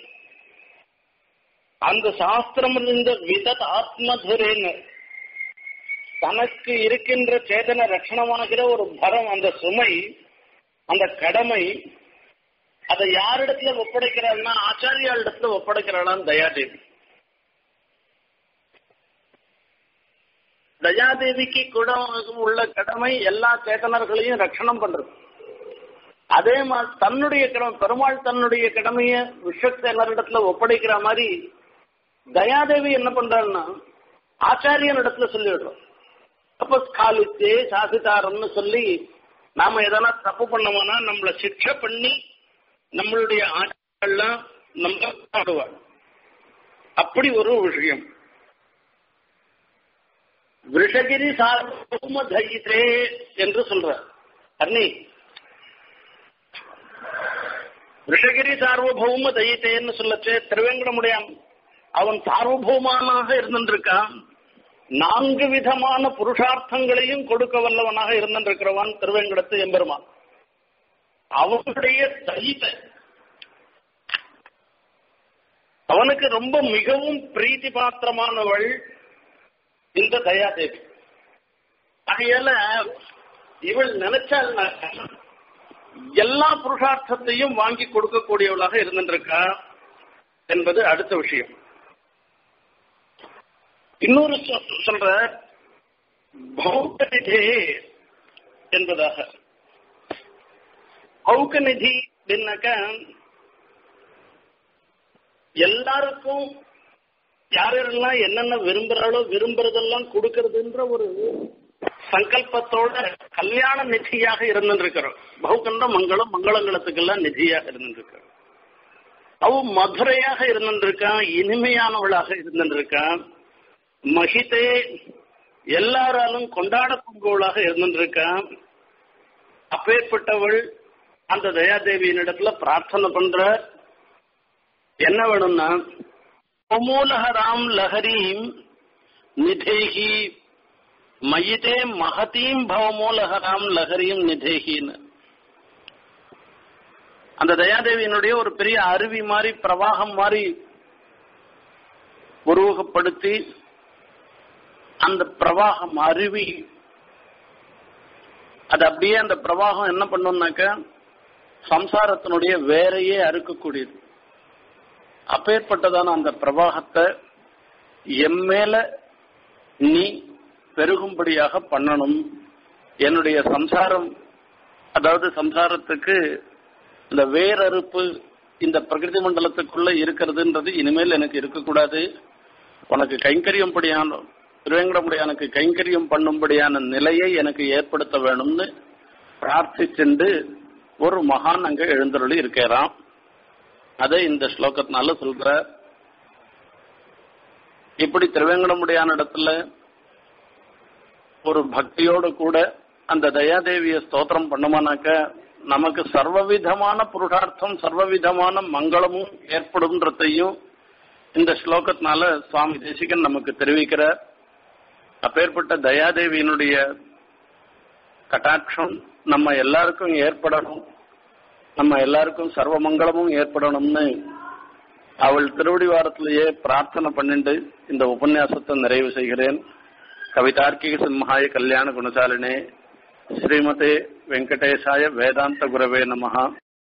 S1: அந்த சாஸ்திரம் இருந்த விதத் ஆத்மதுரேன்னு தனக்கு இருக்கின்ற சேதன ரட்சணமாகிற ஒரு பரம் அந்த சுமை அந்த கடமை அதை யாரிடத்துல ஒப்படைக்கிறாள்னா ஆச்சாரியால் இடத்துல ஒப்படைக்கிறாளாம் தயாதேவி தயாதேவிக்கு கூட உள்ள கடமை எல்லா சேத்தனர்களையும் ரட்சணம் பண்றது அதே மாதிரி தன்னுடைய கடமை பெருமாள் தன்னுடைய கடமைய விஷக்சேனரிடத்துல ஒப்படைக்கிற மாதிரி தயாதேவி என்ன பண்றான்னா ஆச்சாரியன் இடத்துல சொல்லிடுறோம் அப்ப ஸ்காலித்து சாசிதாரம்னு சொல்லி நாம எதனா தப்பு பண்ணோம்னா நம்மள சிக்ஷை பண்ணி நம்மளுடைய ஆட்கள்லாம் நம்ம ஆடுவாள் அப்படி ஒரு விஷயம் விஷகிரி சார்பூம தயித்தே என்று சொல்ற அர்ணி விஷகிரி சார்வபௌம தயித்தேன்னு சொல்லச்சு திருவேங்கடமுடையான் அவன் சார்வபௌமானாக இருந்திருக்கான் நான்கு விதமான புருஷார்த்தங்களையும் கொடுக்க வல்லவனாக இருந்திருக்கிறவன் திருவேங்கடத்து எம்பெருமான் அவனுடைய தயித்த அவனுக்கு ரொம்ப மிகவும் பிரீத்தி பாத்திரமானவள் இந்த தயாதேவி ஆகையால இவள் நினைச்சால் எல்லா புருஷார்த்தத்தையும் வாங்கி கொடுக்கக்கூடியவளாக இருந்திருக்கா என்பது அடுத்த விஷயம் இன்னொரு சொல்ற பௌகநிதி என்பதாக பௌகநிதி அப்படின்னாக்க எல்லாருக்கும் யாரெல்லாம் என்னென்ன விரும்புறாளோ விரும்புறதெல்லாம் கொடுக்கறதுன்ற ஒரு சங்கல்பத்தோட கல்யாண நிதியாக இருந்துருக்கிறோம் பௌகண்ட மங்களம் மங்களங்களத்துக்கெல்லாம் நிதியாக இருந்துருக்கிறோம் அவ மதுரையாக இருந்திருக்கான் இனிமையானவளாக இருந்திருக்கான் மகிதே எல்லாராலும் கொண்டாடக்கூடியவளாக இருந்திருக்கான் அப்பேற்பட்டவள் அந்த தயாதேவியின் இடத்துல பிரார்த்தனை பண்ற என்ன வேணும்னா கோமூலஹராம் லஹரீம் நிதேகி மயிதே மகதீம் பவமூலஹராம் லஹரீம் நிதேகின்னு அந்த தயாதேவியினுடைய ஒரு பெரிய அருவி மாதிரி பிரவாகம் மாதிரி உருவகப்படுத்தி அந்த பிரவாகம் அருவி அது அப்படியே அந்த பிரவாகம் என்ன பண்ணும்னாக்க சம்சாரத்தினுடைய வேறையே அறுக்கக்கூடியது அப்பேற்பட்டதான அந்த பிரவாகத்தை எம்மேல நீ பெருகும்படியாக பண்ணணும் என்னுடைய சம்சாரம் அதாவது சம்சாரத்துக்கு இந்த வேரறுப்பு இந்த பிரகிருதி மண்டலத்துக்குள்ள இருக்கிறதுன்றது இனிமேல் எனக்கு இருக்கக்கூடாது உனக்கு கைங்கரியும்படியான திருவேங்கடமுடியானுக்கு கைங்கரியம் பண்ணும்படியான நிலையை எனக்கு ஏற்படுத்த வேணும்னு பிரார்த்திச்சுண்டு ஒரு மகான் அங்க எழுந்தருளி இருக்கிறான் அதை இந்த ஸ்லோகத்தினால சொல்ற இப்படி திருவேங்கடமுடியான இடத்துல ஒரு பக்தியோடு கூட அந்த தயாதேவிய ஸ்தோத்திரம் பண்ணுமானாக்க நமக்கு சர்வவிதமான புருஷார்த்தம் சர்வவிதமான மங்களமும் ஏற்படும்ன்றதையும் இந்த ஸ்லோகத்தினால சுவாமி தேசிகன் நமக்கு தெரிவிக்கிறார் அப்பேற்பட்ட தயாதேவியினுடைய கட்டாட்சம் நம்ம எல்லாருக்கும் ஏற்படணும் நம்ம எல்லாருக்கும் சர்வ மங்களமும் ஏற்படணும்னு அவள் திருவடி வாரத்திலேயே பிரார்த்தனை பண்ணிட்டு இந்த உபன்யாசத்தை நிறைவு செய்கிறேன் கவிதார்க்கிக சிம்ஹாய கல்யாண குணசாலினே ஸ்ரீமதே வெங்கடேசாய வேதாந்த குரவே நமஹா